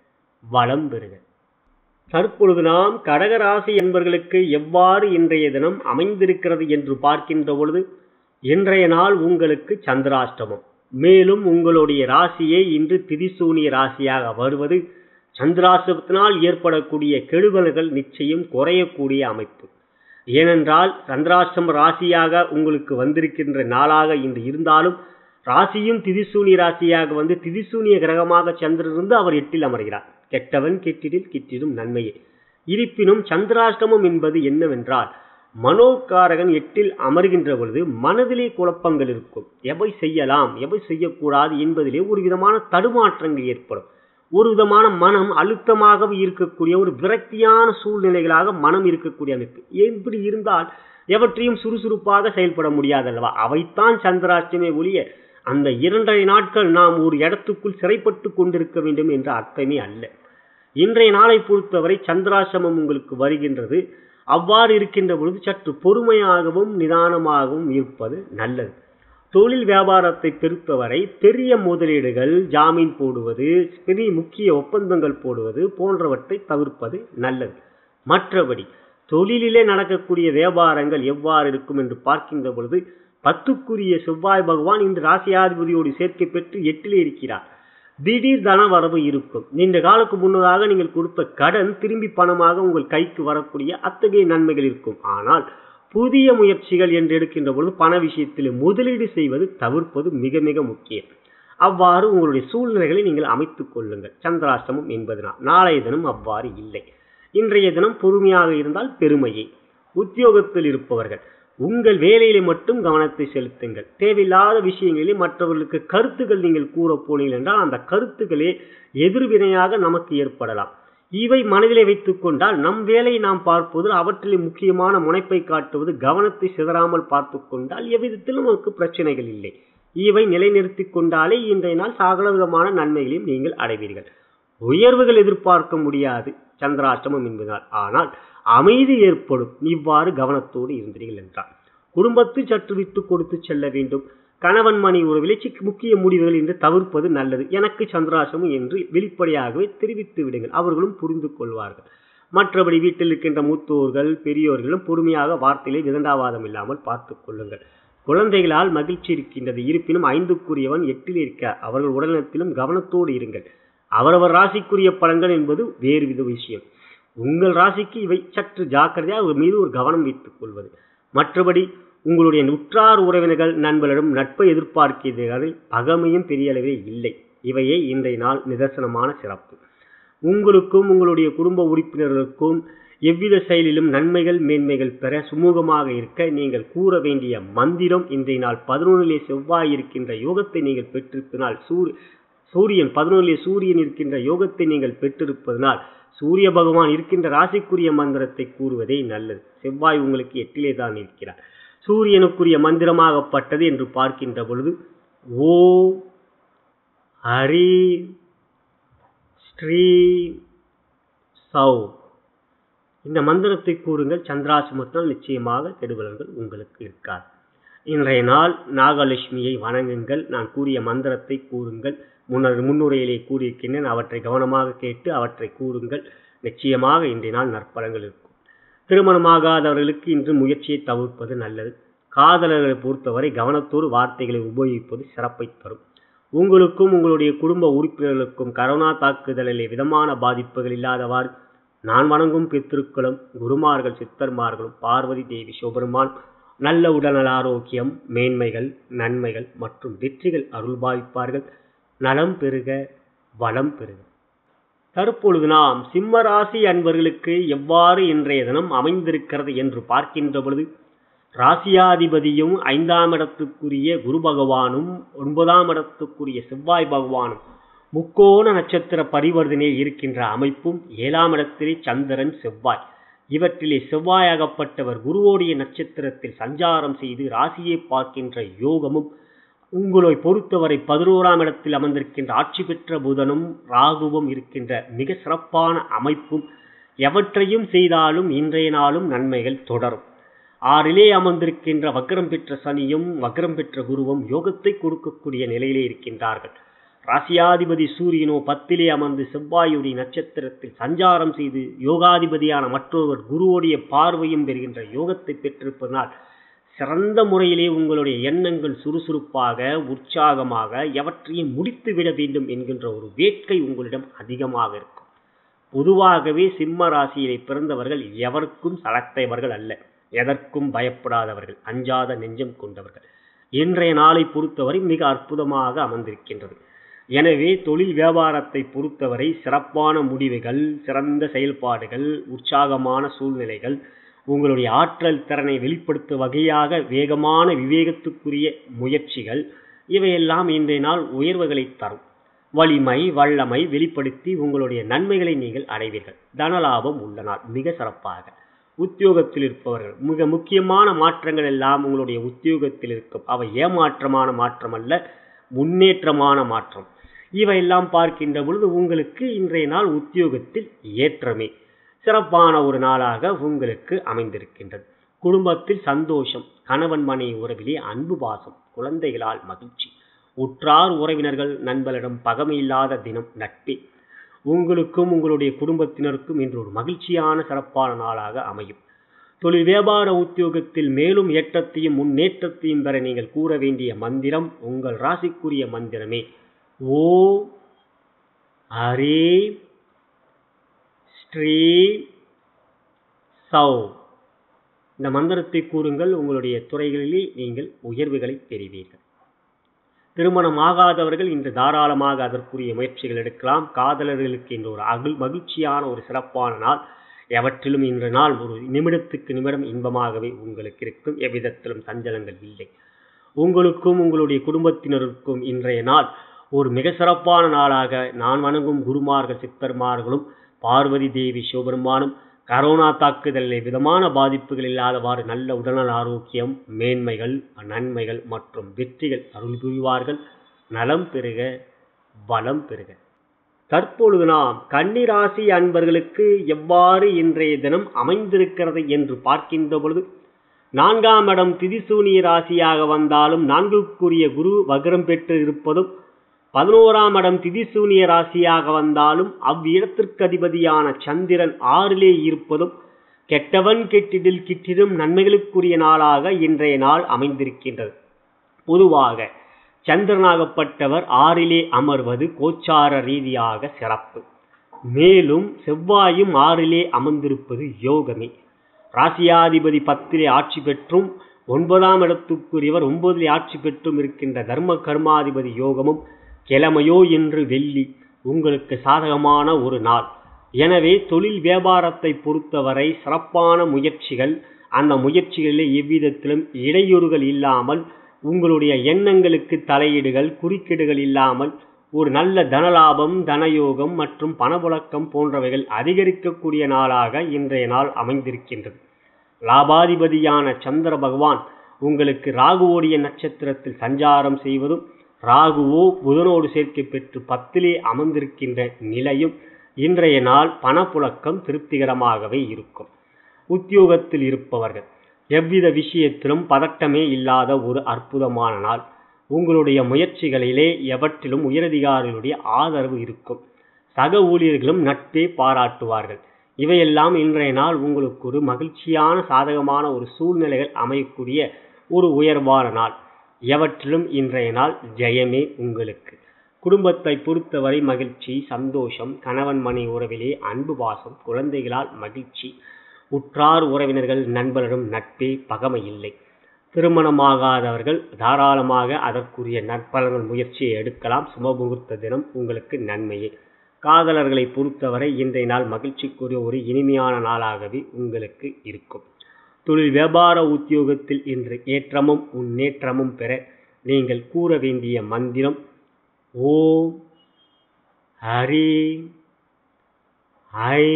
வளம் பெறுக தற்பொழுது நாம் கடகராசி என்பவர்களுக்கு எவ்வாறு இன்றைய தினம் அமைந்திருக்கிறது என்று பார்க்கின்ற பொழுது இன்றைய நாள் உங்களுக்கு சந்திராஷ்டமம் மேலும் உங்களுடைய ராசியை இன்று திரிசூனிய ராசியாக வருவது சந்திராசிரமத்தினால் ஏற்படக்கூடிய கெடுதல்கள் நிச்சயம் குறையக்கூடிய அமைப்பு ஏனென்றால் சந்திராசிரம ராசியாக உங்களுக்கு வந்திருக்கின்ற நாளாக இன்று இருந்தாலும் ராசியும் திதிசூனிய ராசியாக வந்து திதிசூனிய கிரகமாக சந்திரன் இருந்து அவர் எட்டில் அமர்கிறார் கெட்டவன் கெட்டிடில் கிட்டிடும் நன்மையே இருப்பினும் சந்திராஷ்டமம் என்பது என்னவென்றால் மனோகாரகன் எட்டில் அமர்கின்ற பொழுது மனதிலே குழப்பங்கள் இருக்கும் எவை செய்யலாம் எவை செய்யக்கூடாது என்பதிலே ஒரு விதமான தடுமாற்றங்கள் ஏற்படும் ஒரு விதமான மனம் அழுத்தமாக இருக்கக்கூடிய ஒரு விரக்தியான சூழ்நிலைகளாக மனம் இருக்கக்கூடிய அமைப்பு எப்படி இருந்தால் எவற்றையும் சுறுசுறுப்பாக செயல்பட முடியாதல்லவா அவைத்தான் சந்திராஷ்டமே ஒழிய அந்த இரண்டரை நாட்கள் நாம் ஒரு இடத்துக்குள் சிறைப்பட்டு கொண்டிருக்க வேண்டும் என்ற அர்த்தமே அல்ல இன்றைய நாளை பொறுத்தவரை சந்திராசிரமம் உங்களுக்கு வருகின்றது அவ்வாறு இருக்கின்ற பொழுது சற்று பொறுமையாகவும் நிதானமாகவும் இருப்பது நல்லது தொழில் வியாபாரத்தை பொறுத்தவரை பெரிய முதலீடுகள் ஜாமீன் போடுவது பெரிய முக்கிய ஒப்பந்தங்கள் போடுவது போன்றவற்றை தவிர்ப்பது நல்லது மற்றபடி தொழிலிலே நடக்கக்கூடிய வியாபாரங்கள் எவ்வாறு இருக்கும் என்று பார்க்கின்ற பொழுது பத்துக்குரிய செவ்வாய் பகவான் இந்த ராசியாதிபதியோடு சேர்க்கை பெற்று எட்டிலே இருக்கிறார் திடீர் தன வரவு இருக்கும் நீண்ட காலக்கு முன்னதாக நீங்கள் கொடுத்த கடன் திரும்பி பணமாக உங்கள் கைக்கு வரக்கூடிய அத்தகைய நன்மைகள் இருக்கும் ஆனால் புதிய முயற்சிகள் என்று எடுக்கின்ற பொழுது பண விஷயத்தில் முதலீடு செய்வது தவிர்ப்பது மிக மிக முக்கியம் அவ்வாறு உங்களுடைய சூழ்நிலைகளை நீங்கள் அமைத்துக் கொள்ளுங்கள் சந்திராஷ்டமம் என்பதனால் நாளைய தினம் அவ்வாறு இல்லை இன்றைய தினம் பொறுமையாக இருந்தால் பெருமையே உத்தியோகத்தில் இருப்பவர்கள் உங்கள் வேலையிலே மட்டும் கவனத்தை செலுத்துங்கள் தேவையில்லாத விஷயங்களிலே மற்றவர்களுக்கு கருத்துக்கள் நீங்கள் கூற போனீர்கள் என்றால் அந்த கருத்துக்களே எதிர்வினையாக நமக்கு ஏற்படலாம் இவை மனதிலே வைத்துக் கொண்டால் நம் வேலையை நாம் பார்ப்பது அவற்றிலே முக்கியமான முனைப்பை காட்டுவது கவனத்தை சிதறாமல் பார்த்து கொண்டால் எவ்விதத்திலும் நமக்கு பிரச்சனைகள் இல்லை இவை நிலைநிறுத்திக் கொண்டாலே இன்றைய நாள் சகல விதமான நன்மைகளையும் நீங்கள் அடைவீர்கள் உயர்வுகள் எதிர்பார்க்க முடியாது சந்திராஷ்டமம் என்பதால் ஆனால் அமைதி ஏற்படும் இவ்வாறு கவனத்தோடு இருந்தீர்கள் என்றார் குடும்பத்தை சற்று விட்டு கொடுத்து செல்ல வேண்டும் கணவன் மணி உறவிலே சிக் முக்கிய முடிவுகள் என்று தவிர்ப்பது நல்லது எனக்கு சந்திராசமும் என்று வெளிப்படையாகவே தெரிவித்து விடுங்கள் அவர்களும் புரிந்து கொள்வார்கள் மற்றபடி வீட்டில் இருக்கின்ற மூத்தோர்கள் பெரியோர்களும் பொறுமையாக வார்த்தையிலே விதண்டாவாதம் இல்லாமல் பார்த்துக் கொள்ளுங்கள் குழந்தைகளால் மகிழ்ச்சி இருக்கின்றது இருப்பினும் ஐந்துக்குரியவன் எட்டில் இருக்க அவர்கள் உடல்நலத்திலும் கவனத்தோடு இருங்கள் அவரவர் ராசிக்குரிய பலன்கள் என்பது வேறு வித விஷயம் உங்கள் ராசிக்கு இவை சற்று ஜாக்கிரதையாக ஒரு மீது ஒரு கவனம் வைத்துக் கொள்வது மற்றபடி உங்களுடைய உற்றார் உறவினர்கள் நண்பர்களிடம் நட்பை எதிர்பார்க்கிறீர்கள் பகமையும் பெரிய அளவில் இல்லை இவையே இன்றைய நாள் நிதர்சனமான சிறப்பு உங்களுக்கும் உங்களுடைய குடும்ப உறுப்பினர்களுக்கும் எவ்வித செயலிலும் நன்மைகள் மேன்மைகள் பெற சுமூகமாக இருக்க நீங்கள் கூற வேண்டிய மந்திரம் இன்றைய நாள் பதினொன்றிலே செவ்வாய் இருக்கின்ற யோகத்தை நீங்கள் பெற்றிருப்பதனால் சூரிய சூரியன் பதினொன்றிலே சூரியன் இருக்கின்ற யோகத்தை நீங்கள் பெற்றிருப்பதனால் சூரிய பகவான் இருக்கின்ற ராசிக்குரிய மந்திரத்தை கூறுவதே நல்லது செவ்வாய் உங்களுக்கு எட்டிலே தான் இருக்கிறார் சூரியனுக்குரிய மந்திரமாகப்பட்டது என்று பார்க்கின்ற பொழுது ஓ ஹரி ஸ்ரீ சௌ இந்த மந்திரத்தை கூறுங்கள் சந்திராசிரமத்தால் நிச்சயமாக கெடுபலன்கள் உங்களுக்கு இருக்காது இன்றைய நாள் நாகலட்சுமியை வணங்குங்கள் நான் கூறிய மந்திரத்தை கூறுங்கள் முன்னர் முன்னுரையிலே கூறியிருக்கின்றேன் அவற்றை கவனமாக கேட்டு அவற்றை கூறுங்கள் நிச்சயமாக இன்றைய நாள் நற்பலன்கள் இருக்கும் திருமணமாகாதவர்களுக்கு இன்று முயற்சியை தவிர்ப்பது நல்லது காதலர்களை பொறுத்தவரை கவனத்தோடு வார்த்தைகளை உபயோகிப்பது சிறப்பை தரும் உங்களுக்கும் உங்களுடைய குடும்ப உறுப்பினர்களுக்கும் கரோனா தாக்குதலிலே விதமான பாதிப்புகள் இல்லாதவாறு நான் வணங்கும் பித்திருக்களும் குருமார்கள் சித்தர்மார்களும் பார்வதி தேவி சிவபெருமான் நல்ல உடல்நல ஆரோக்கியம் மேன்மைகள் நன்மைகள் மற்றும் வெற்றிகள் அருள்பாவிப்பார்கள் நலம் பெருக வளம் பெருக தற்பொழுது நாம் சிம்ம ராசி அன்பர்களுக்கு எவ்வாறு இன்றைய தினம் அமைந்திருக்கிறது என்று பார்க்கின்ற பொழுது ராசியாதிபதியும் ஐந்தாம் இடத்துக்குரிய குரு பகவானும் ஒன்பதாம் இடத்துக்குரிய செவ்வாய் பகவானும் முக்கோண நட்சத்திர பரிவர்த்தனையில் இருக்கின்ற அமைப்பும் ஏழாம் இடத்திலே சந்திரன் செவ்வாய் இவற்றிலே செவ்வாயாகப்பட்டவர் குருவோடைய நட்சத்திரத்தில் சஞ்சாரம் செய்து ராசியை பார்க்கின்ற யோகமும் உங்களை பொறுத்தவரை பதினோராம் இடத்தில் அமர்ந்திருக்கின்ற ஆட்சி பெற்ற புதனும் ராகுவும் இருக்கின்ற மிக சிறப்பான அமைப்பும் எவற்றையும் செய்தாலும் இன்றைய நாளும் நன்மைகள் தொடரும் ஆறிலே அமர்ந்திருக்கின்ற வக்ரம் பெற்ற சனியும் வக்ரம் பெற்ற குருவும் யோகத்தை கொடுக்கக்கூடிய நிலையிலே இருக்கின்றார்கள் ராசியாதிபதி சூரியனோ பத்திலே அமர்ந்து செவ்வாயுடைய நட்சத்திரத்தில் சஞ்சாரம் செய்து யோகாதிபதியான மற்றொருவர் குருவோடைய பார்வையும் பெறுகின்ற யோகத்தை பெற்றிருப்பதனால் சிறந்த முறையிலே உங்களுடைய எண்ணங்கள் சுறுசுறுப்பாக உற்சாகமாக எவற்றையும் முடித்து விட வேண்டும் என்கின்ற ஒரு வேட்கை உங்களிடம் அதிகமாக இருக்கும் பொதுவாகவே சிம்ம ராசியிலே பிறந்தவர்கள் எவருக்கும் சலத்தைவர்கள் அல்ல எதற்கும் பயப்படாதவர்கள் அஞ்சாத நெஞ்சம் கொண்டவர்கள் இன்றைய நாளை பொறுத்தவரை மிக அற்புதமாக அமர்ந்திருக்கின்றது எனவே தொழில் வியாபாரத்தை பொறுத்தவரை சிறப்பான முடிவுகள் சிறந்த செயல்பாடுகள் உற்சாகமான சூழ்நிலைகள் உங்களுடைய ஆற்றல் திறனை வெளிப்படுத்தும் வகையாக வேகமான விவேகத்துக்குரிய முயற்சிகள் இவையெல்லாம் இன்றைய நாள் உயர்வுகளை தரும் வலிமை வல்லமை வெளிப்படுத்தி உங்களுடைய நன்மைகளை நீங்கள் அடைவீர்கள் தனலாபம் உள்ள நாள் மிக சிறப்பாக உத்தியோகத்தில் இருப்பவர்கள் மிக முக்கியமான மாற்றங்கள் எல்லாம் உங்களுடைய உத்தியோகத்தில் இருக்கும் அவை ஏமாற்றமான மாற்றம் அல்ல முன்னேற்றமான மாற்றம் இவையெல்லாம் பார்க்கின்ற பொழுது உங்களுக்கு இன்றைய நாள் உத்தியோகத்தில் ஏற்றமே சிறப்பான ஒரு நாளாக உங்களுக்கு அமைந்திருக்கின்றது குடும்பத்தில் சந்தோஷம் கணவன் மனைவி உறவிலே அன்பு பாசம் குழந்தைகளால் மகிழ்ச்சி உற்றார் உறவினர்கள் நண்பர்களிடம் பகமையில்லாத தினம் நட்பே உங்களுக்கும் உங்களுடைய குடும்பத்தினருக்கும் இன்று ஒரு மகிழ்ச்சியான சிறப்பான நாளாக அமையும் தொழில் வியாபார உத்தியோகத்தில் மேலும் ஏற்றத்தையும் முன்னேற்றத்தையும் பெற நீங்கள் கூற வேண்டிய மந்திரம் உங்கள் ராசிக்குரிய மந்திரமே ஓ ஹரே ஸ்ரீ சௌ இந்த மந்திரத்தை கூறுங்கள் உங்களுடைய துறைகளிலே நீங்கள் உயர்வுகளை பெறுவீர்கள் திருமணம் ஆகாதவர்கள் இன்று தாராளமாக அதற்குரிய முயற்சிகள் எடுக்கலாம் காதலர்களுக்கு இன்று ஒரு அகில் மகிழ்ச்சியான ஒரு சிறப்பான நாள் எவற்றிலும் இன்று நாள் ஒரு நிமிடத்துக்கு நிமிடம் இன்பமாகவே உங்களுக்கு இருக்கும் எவ்விதத்திலும் சஞ்சலங்கள் இல்லை உங்களுக்கும் உங்களுடைய குடும்பத்தினருக்கும் இன்றைய நாள் ஒரு மிக சிறப்பான நாளாக நான் வணங்கும் குருமார்கள் சித்தர்மார்களும் பார்வதி தேவி சிவபெருமானும் கரோனா தாக்குதலில் விதமான பாதிப்புகள் இல்லாதவாறு நல்ல உடல்நல ஆரோக்கியம் மேன்மைகள் நன்மைகள் மற்றும் வெற்றிகள் அருள் புரிவார்கள் நலம் பெறுக வளம் பெறுக தற்பொழுது நாம் கன்னிராசி அன்பர்களுக்கு எவ்வாறு இன்றைய தினம் அமைந்திருக்கிறது என்று பார்க்கின்ற பொழுது நான்காம் இடம் திதிசூனிய ராசியாக வந்தாலும் நான்குக்குரிய குரு வக்ரம் பெற்று இருப்பதும் பதினோராம் இடம் திதிசூனிய ராசியாக வந்தாலும் அவ்விடத்திற்கு அதிபதியான சந்திரன் ஆறிலே இருப்பதும் கெட்டவன் கெட்டிடில் கிட்டிடும் நன்மைகளுக்குரிய நாளாக இன்றைய நாள் அமைந்திருக்கின்றது பொதுவாக சந்திரனாகப்பட்டவர் ஆறிலே அமர்வது கோச்சார ரீதியாக சிறப்பு மேலும் செவ்வாயும் ஆறிலே அமர்ந்திருப்பது யோகமே ராசியாதிபதி பத்திலே ஆட்சி பெற்றும் ஒன்பதாம் இடத்துக்குரியவர் ஒன்பதிலே ஆட்சி பெற்றும் இருக்கின்ற தர்ம கர்மாதிபதி யோகமும் கிழமையோ என்று வெள்ளி உங்களுக்கு சாதகமான ஒரு நாள் எனவே தொழில் வியாபாரத்தை பொறுத்தவரை சிறப்பான முயற்சிகள் அந்த முயற்சிகளில் எவ்விதத்திலும் இடையூறுகள் இல்லாமல் உங்களுடைய எண்ணங்களுக்கு தலையீடுகள் குறுக்கீடுகள் இல்லாமல் ஒரு நல்ல தனலாபம் தனயோகம் மற்றும் பணப்புழக்கம் போன்றவைகள் அதிகரிக்கக்கூடிய நாளாக இன்றைய நாள் அமைந்திருக்கின்றது லாபாதிபதியான சந்திர பகவான் உங்களுக்கு ராகுவோடைய நட்சத்திரத்தில் சஞ்சாரம் செய்வதும் ராகுவோ புதனோடு சேர்க்கை பெற்று பத்திலே அமர்ந்திருக்கின்ற நிலையும் இன்றைய நாள் பணப்புழக்கம் திருப்திகரமாகவே இருக்கும் உத்தியோகத்தில் இருப்பவர்கள் எவ்வித விஷயத்திலும் பதட்டமே இல்லாத ஒரு அற்புதமான நாள் உங்களுடைய முயற்சிகளிலே எவற்றிலும் உயரதிகாரிகளுடைய ஆதரவு இருக்கும் சக ஊழியர்களும் நட்பே பாராட்டுவார்கள் இவையெல்லாம் இன்றைய நாள் உங்களுக்கு ஒரு மகிழ்ச்சியான சாதகமான ஒரு சூழ்நிலைகள் அமையக்கூடிய ஒரு உயர்வான நாள் எவற்றிலும் இன்றைய நாள் ஜெயமே உங்களுக்கு குடும்பத்தை பொறுத்தவரை மகிழ்ச்சி சந்தோஷம் கணவன் மணி உறவிலே அன்பு பாசம் குழந்தைகளால் மகிழ்ச்சி உற்றார் உறவினர்கள் நண்பர்களும் நட்பே பகமை இல்லை திருமணமாகாதவர்கள் தாராளமாக அதற்குரிய நற்பலன்கள் முயற்சியை எடுக்கலாம் சுபமுகூர்த்த தினம் உங்களுக்கு நன்மையே காதலர்களை பொறுத்தவரை இன்றைய நாள் மகிழ்ச்சிக்குரிய ஒரு இனிமையான நாளாகவே உங்களுக்கு இருக்கும் தொழில் வியாபார உத்தியோகத்தில் இன்று ஏற்றமும் முன்னேற்றமும் பெற நீங்கள் கூற வேண்டிய மந்திரம் ஓம் ஹரி ஐ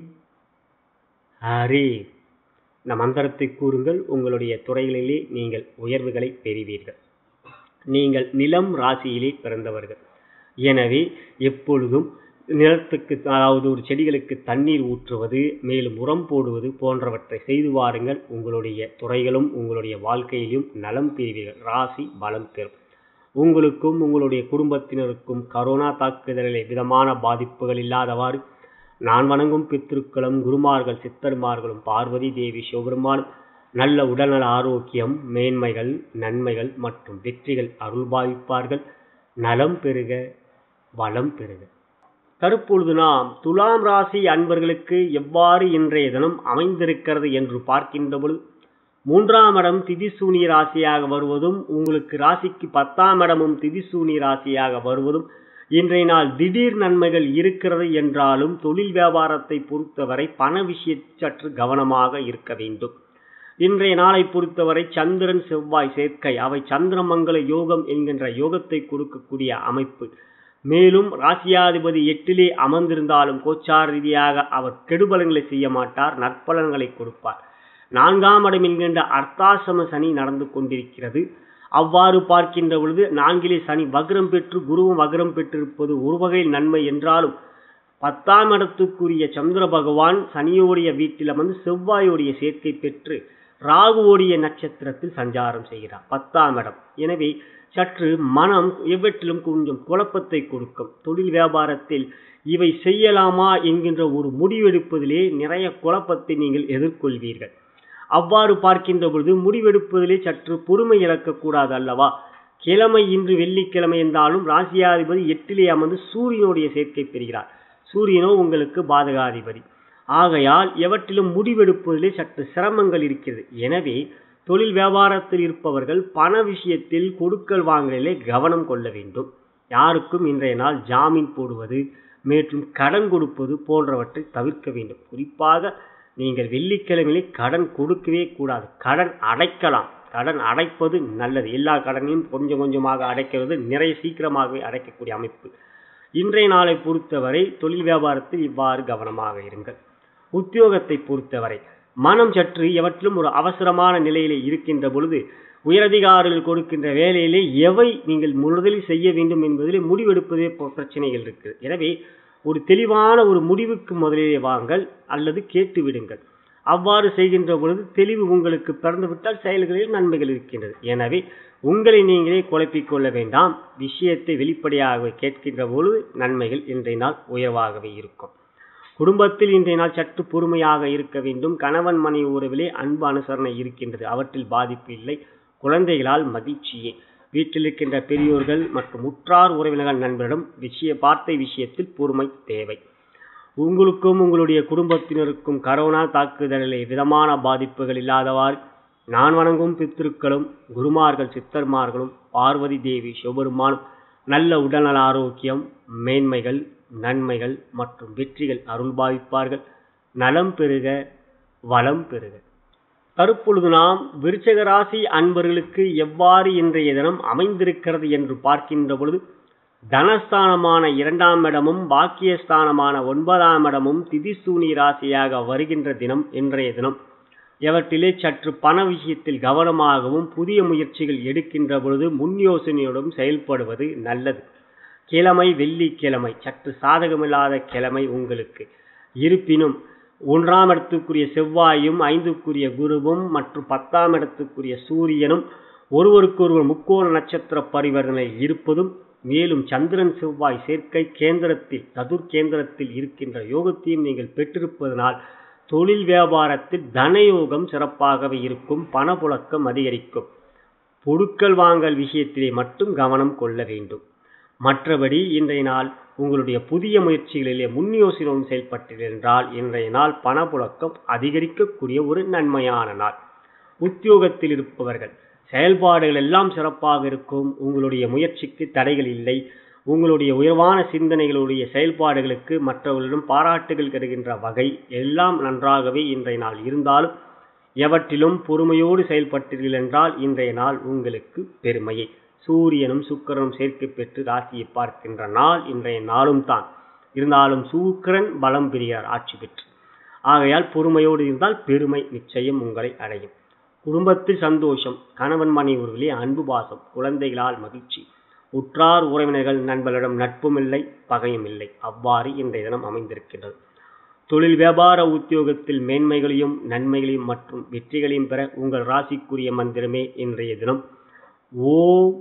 ஹரி இந்த மந்திரத்தை கூறுங்கள் உங்களுடைய துறைகளிலே நீங்கள் உயர்வுகளை பெறுவீர்கள் நீங்கள் நிலம் ராசியிலே பிறந்தவர்கள் எனவே எப்பொழுதும் நிலத்துக்கு அதாவது ஒரு செடிகளுக்கு தண்ணீர் ஊற்றுவது மேலும் உரம் போடுவது போன்றவற்றை செய்து வாருங்கள் உங்களுடைய துறைகளும் உங்களுடைய வாழ்க்கையிலும் நலம் பெறுவீர்கள் ராசி பலம் பெறும் உங்களுக்கும் உங்களுடைய குடும்பத்தினருக்கும் கரோனா தாக்குதலில் விதமான பாதிப்புகள் இல்லாதவாறு நான் வணங்கும் பித்திருக்களும் குருமார்கள் சித்தர்மார்களும் பார்வதி தேவி சிவபெருமானும் நல்ல உடல்நல ஆரோக்கியம் மேன்மைகள் நன்மைகள் மற்றும் வெற்றிகள் அருள்பாவிப்பார்கள் நலம் பெறுக வளம் பெறுக தற்பொழுது நாம் துலாம் ராசி அன்பர்களுக்கு எவ்வாறு இன்றைய தினம் அமைந்திருக்கிறது என்று பார்க்கின்ற பொழுது மூன்றாம் இடம் திதிசூனி ராசியாக வருவதும் உங்களுக்கு ராசிக்கு பத்தாம் இடமும் திதிசூனி ராசியாக வருவதும் இன்றைய நாள் திடீர் நன்மைகள் இருக்கிறது என்றாலும் தொழில் வியாபாரத்தை பொறுத்தவரை பண விஷய சற்று கவனமாக இருக்க வேண்டும் இன்றைய நாளை பொறுத்தவரை சந்திரன் செவ்வாய் சேர்க்கை அவை சந்திரமங்கல யோகம் என்கின்ற யோகத்தை கொடுக்கக்கூடிய அமைப்பு மேலும் ராசியாதிபதி எட்டிலே அமர்ந்திருந்தாலும் கோச்சார ரீதியாக அவர் கெடுபலன்களை செய்ய மாட்டார் நற்பலன்களை கொடுப்பார் நான்காம் இடம் என்கின்ற அர்த்தாசம சனி நடந்து கொண்டிருக்கிறது அவ்வாறு பார்க்கின்ற பொழுது நான்கிலே சனி வக்ரம் பெற்று குருவும் வக்ரம் பெற்றிருப்பது ஒரு வகையில் நன்மை என்றாலும் பத்தாம் இடத்துக்குரிய சந்திர பகவான் சனியோடைய வீட்டில் வந்து செவ்வாயோடைய சேர்க்கை பெற்று ராகுவோடைய நட்சத்திரத்தில் சஞ்சாரம் செய்கிறார் பத்தாம் இடம் எனவே சற்று மனம் எவற்றிலும் கொஞ்சம் குழப்பத்தை கொடுக்கும் தொழில் வியாபாரத்தில் இவை செய்யலாமா என்கின்ற ஒரு முடிவெடுப்பதிலே நிறைய குழப்பத்தை நீங்கள் எதிர்கொள்வீர்கள் அவ்வாறு பார்க்கின்ற பொழுது முடிவெடுப்பதிலே சற்று பொறுமை இழக்கக்கூடாது அல்லவா கிழமை இன்று வெள்ளிக்கிழமை என்றாலும் ராசியாதிபதி எட்டிலே அமர்ந்து சூரியனுடைய சேர்க்கை பெறுகிறார் சூரியனோ உங்களுக்கு பாதகாதிபதி ஆகையால் எவற்றிலும் முடிவெடுப்பதிலே சற்று சிரமங்கள் இருக்கிறது எனவே தொழில் வியாபாரத்தில் இருப்பவர்கள் பண விஷயத்தில் கொடுக்கல் வாங்கலிலே கவனம் கொள்ள வேண்டும் யாருக்கும் இன்றைய நாள் ஜாமீன் போடுவது மற்றும் கடன் கொடுப்பது போன்றவற்றை தவிர்க்க வேண்டும் குறிப்பாக நீங்கள் வெள்ளிக்கிழமையிலே கடன் கொடுக்கவே கூடாது கடன் அடைக்கலாம் கடன் அடைப்பது நல்லது எல்லா கடனையும் கொஞ்சம் கொஞ்சமாக அடைக்கிறது நிறைய சீக்கிரமாகவே அடைக்கக்கூடிய அமைப்பு இன்றைய நாளை பொறுத்தவரை தொழில் வியாபாரத்தில் இவ்வாறு கவனமாக இருங்கள் உத்தியோகத்தை பொறுத்தவரை மனம் சற்று எவற்றிலும் ஒரு அவசரமான நிலையிலே இருக்கின்ற பொழுது உயரதிகாரிகள் கொடுக்கின்ற வேலையிலே எவை நீங்கள் முதலில் செய்ய வேண்டும் என்பதிலே முடிவெடுப்பதே பிரச்சனைகள் இருக்கு எனவே ஒரு தெளிவான ஒரு முடிவுக்கு முதலிலே வாங்கள் அல்லது கேட்டு விடுங்கள் அவ்வாறு செய்கின்ற பொழுது தெளிவு உங்களுக்கு பிறந்துவிட்டால் செயல்களில் நன்மைகள் இருக்கின்றது எனவே உங்களை நீங்களே குழப்பிக் கொள்ள வேண்டாம் விஷயத்தை வெளிப்படையாக கேட்கின்ற பொழுது நன்மைகள் இன்றைய நாள் உயர்வாகவே இருக்கும் குடும்பத்தில் இன்றைய நாள் சற்று பொறுமையாக இருக்க வேண்டும் கணவன் மனைவி உறவிலே அன்பு அனுசரணை இருக்கின்றது அவற்றில் பாதிப்பு இல்லை குழந்தைகளால் மகிழ்ச்சியே வீட்டில் இருக்கின்ற பெரியோர்கள் மற்றும் உற்றார் உறவினர்கள் நண்பரிடம் விஷய வார்த்தை விஷயத்தில் பொறுமை தேவை உங்களுக்கும் உங்களுடைய குடும்பத்தினருக்கும் கரோனா தாக்குதலிலே விதமான பாதிப்புகள் இல்லாதவாறு நான் வணங்கும் பித்திருக்களும் குருமார்கள் சித்தர்மார்களும் பார்வதி தேவி சிவபெருமானும் நல்ல உடல்நல ஆரோக்கியம் மேன்மைகள் நன்மைகள் மற்றும் வெற்றிகள் அருள் பாவிப்பார்கள் நலம் பெறுக வளம் பெறுக தற்பொழுது நாம் விருச்சக ராசி அன்பர்களுக்கு எவ்வாறு இன்றைய தினம் அமைந்திருக்கிறது என்று பார்க்கின்ற பொழுது தனஸ்தானமான இரண்டாம் இடமும் பாக்கியஸ்தானமான ஒன்பதாம் இடமும் திதிசூனி ராசியாக வருகின்ற தினம் இன்றைய தினம் எவற்றிலே சற்று பண விஷயத்தில் கவனமாகவும் புதிய முயற்சிகள் எடுக்கின்ற பொழுது முன் யோசனையோடும் செயல்படுவது நல்லது கிழமை வெள்ளிக்கிழமை சற்று சாதகமில்லாத கிழமை உங்களுக்கு இருப்பினும் ஒன்றாம் இடத்துக்குரிய செவ்வாயும் ஐந்துக்குரிய குருவும் மற்றும் பத்தாம் இடத்துக்குரிய சூரியனும் ஒருவருக்கொருவர் முக்கோண நட்சத்திர பரிவர்த்தனை இருப்பதும் மேலும் சந்திரன் செவ்வாய் சேர்க்கை கேந்திரத்தில் சதுர் கேந்திரத்தில் இருக்கின்ற யோகத்தையும் நீங்கள் பெற்றிருப்பதனால் தொழில் வியாபாரத்தில் தனயோகம் சிறப்பாகவே இருக்கும் பணப்புழக்கம் அதிகரிக்கும் பொருட்கள் வாங்கல் விஷயத்திலே மட்டும் கவனம் கொள்ள வேண்டும் மற்றபடி இன்றைய நாள் உங்களுடைய புதிய முயற்சிகளிலே முன் யோசனையுடன் செயல்பட்டீர்கள் என்றால் இன்றைய நாள் பணப்புழக்கம் அதிகரிக்கக்கூடிய ஒரு நன்மையான நாள் உத்தியோகத்தில் இருப்பவர்கள் செயல்பாடுகள் எல்லாம் சிறப்பாக இருக்கும் உங்களுடைய முயற்சிக்கு தடைகள் இல்லை உங்களுடைய உயர்வான சிந்தனைகளுடைய செயல்பாடுகளுக்கு மற்றவர்களிடம் பாராட்டுகள் கிடைக்கின்ற வகை எல்லாம் நன்றாகவே இன்றைய நாள் இருந்தாலும் எவற்றிலும் பொறுமையோடு செயல்பட்டீர்கள் என்றால் இன்றைய நாள் உங்களுக்கு பெருமையை சூரியனும் சுக்கரனும் சேர்க்கை பெற்று ராசியை பார்க்கின்ற நாள் இன்றைய நாளும் தான் இருந்தாலும் சூக்கரன் பலம் பெறுகிறார் ஆட்சி பெற்று ஆகையால் பொறுமையோடு இருந்தால் பெருமை நிச்சயம் உங்களை அடையும் குடும்பத்தில் சந்தோஷம் கணவன் மனைவி உறவிலே அன்பு பாசம் குழந்தைகளால் மகிழ்ச்சி உற்றார் உறவினர்கள் நண்பர்களிடம் நட்பும் இல்லை பகையும் இல்லை அவ்வாறு இன்றைய தினம் அமைந்திருக்கின்றது தொழில் வியாபார உத்தியோகத்தில் மேன்மைகளையும் நன்மைகளையும் மற்றும் வெற்றிகளையும் பெற உங்கள் ராசிக்குரிய மந்திரமே இன்றைய தினம் ஓ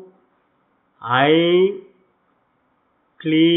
ஐ க்ளீ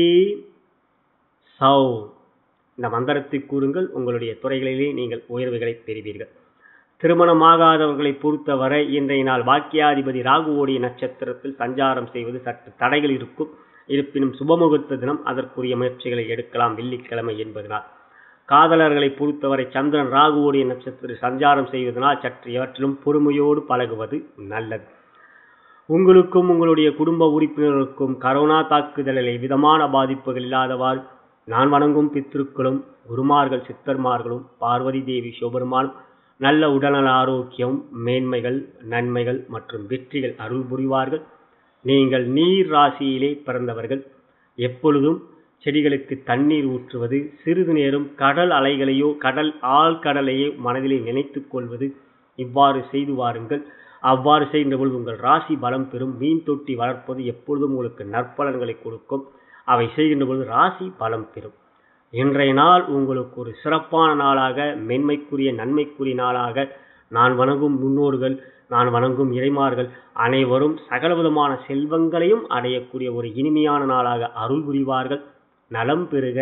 சௌ இந்த மந்திரத்தை கூறுங்கள் உங்களுடைய துறைகளிலே நீங்கள் உயர்வுகளை பெறுவீர்கள் திருமணமாகாதவர்களை பொறுத்தவரை இன்றைய நாள் வாக்கியாதிபதி ராகுவோடைய நட்சத்திரத்தில் சஞ்சாரம் செய்வது சற்று தடைகள் இருக்கும் இருப்பினும் சுபமுகூர்த்த தினம் அதற்குரிய முயற்சிகளை எடுக்கலாம் வெள்ளிக்கிழமை என்பதனால் காதலர்களை பொறுத்தவரை சந்திரன் ராகுவோடைய நட்சத்திரத்தில் சஞ்சாரம் செய்வதனால் சற்று எவற்றிலும் பொறுமையோடு பழகுவது நல்லது உங்களுக்கும் உங்களுடைய குடும்ப உறுப்பினர்களுக்கும் கரோனா தாக்குதலில் விதமான பாதிப்புகள் இல்லாதவாறு நான் வணங்கும் பித்திருக்களும் குருமார்கள் சித்தர்மார்களும் பார்வதி தேவி சிவபெருமானும் நல்ல உடல்நல ஆரோக்கியம் மேன்மைகள் நன்மைகள் மற்றும் வெற்றிகள் அருள் புரிவார்கள் நீங்கள் நீர் ராசியிலே பிறந்தவர்கள் எப்பொழுதும் செடிகளுக்கு தண்ணீர் ஊற்றுவது சிறிது நேரம் கடல் அலைகளையோ கடல் ஆழ்கடலையோ மனதிலே நினைத்துக் கொள்வது இவ்வாறு செய்து வாருங்கள் அவ்வாறு செய்கின்ற பொழுது உங்கள் ராசி பலம் பெறும் மீன் தொட்டி வளர்ப்பது எப்பொழுதும் உங்களுக்கு நற்பலன்களை கொடுக்கும் அவை செய்கின்ற பொழுது ராசி பலம் பெறும் இன்றைய நாள் உங்களுக்கு ஒரு சிறப்பான நாளாக மென்மைக்குரிய நன்மைக்குரிய நாளாக நான் வணங்கும் முன்னோர்கள் நான் வணங்கும் இறைமார்கள் அனைவரும் சகலவிதமான செல்வங்களையும் அடையக்கூடிய ஒரு இனிமையான நாளாக அருள் புரிவார்கள் நலம் பெறுக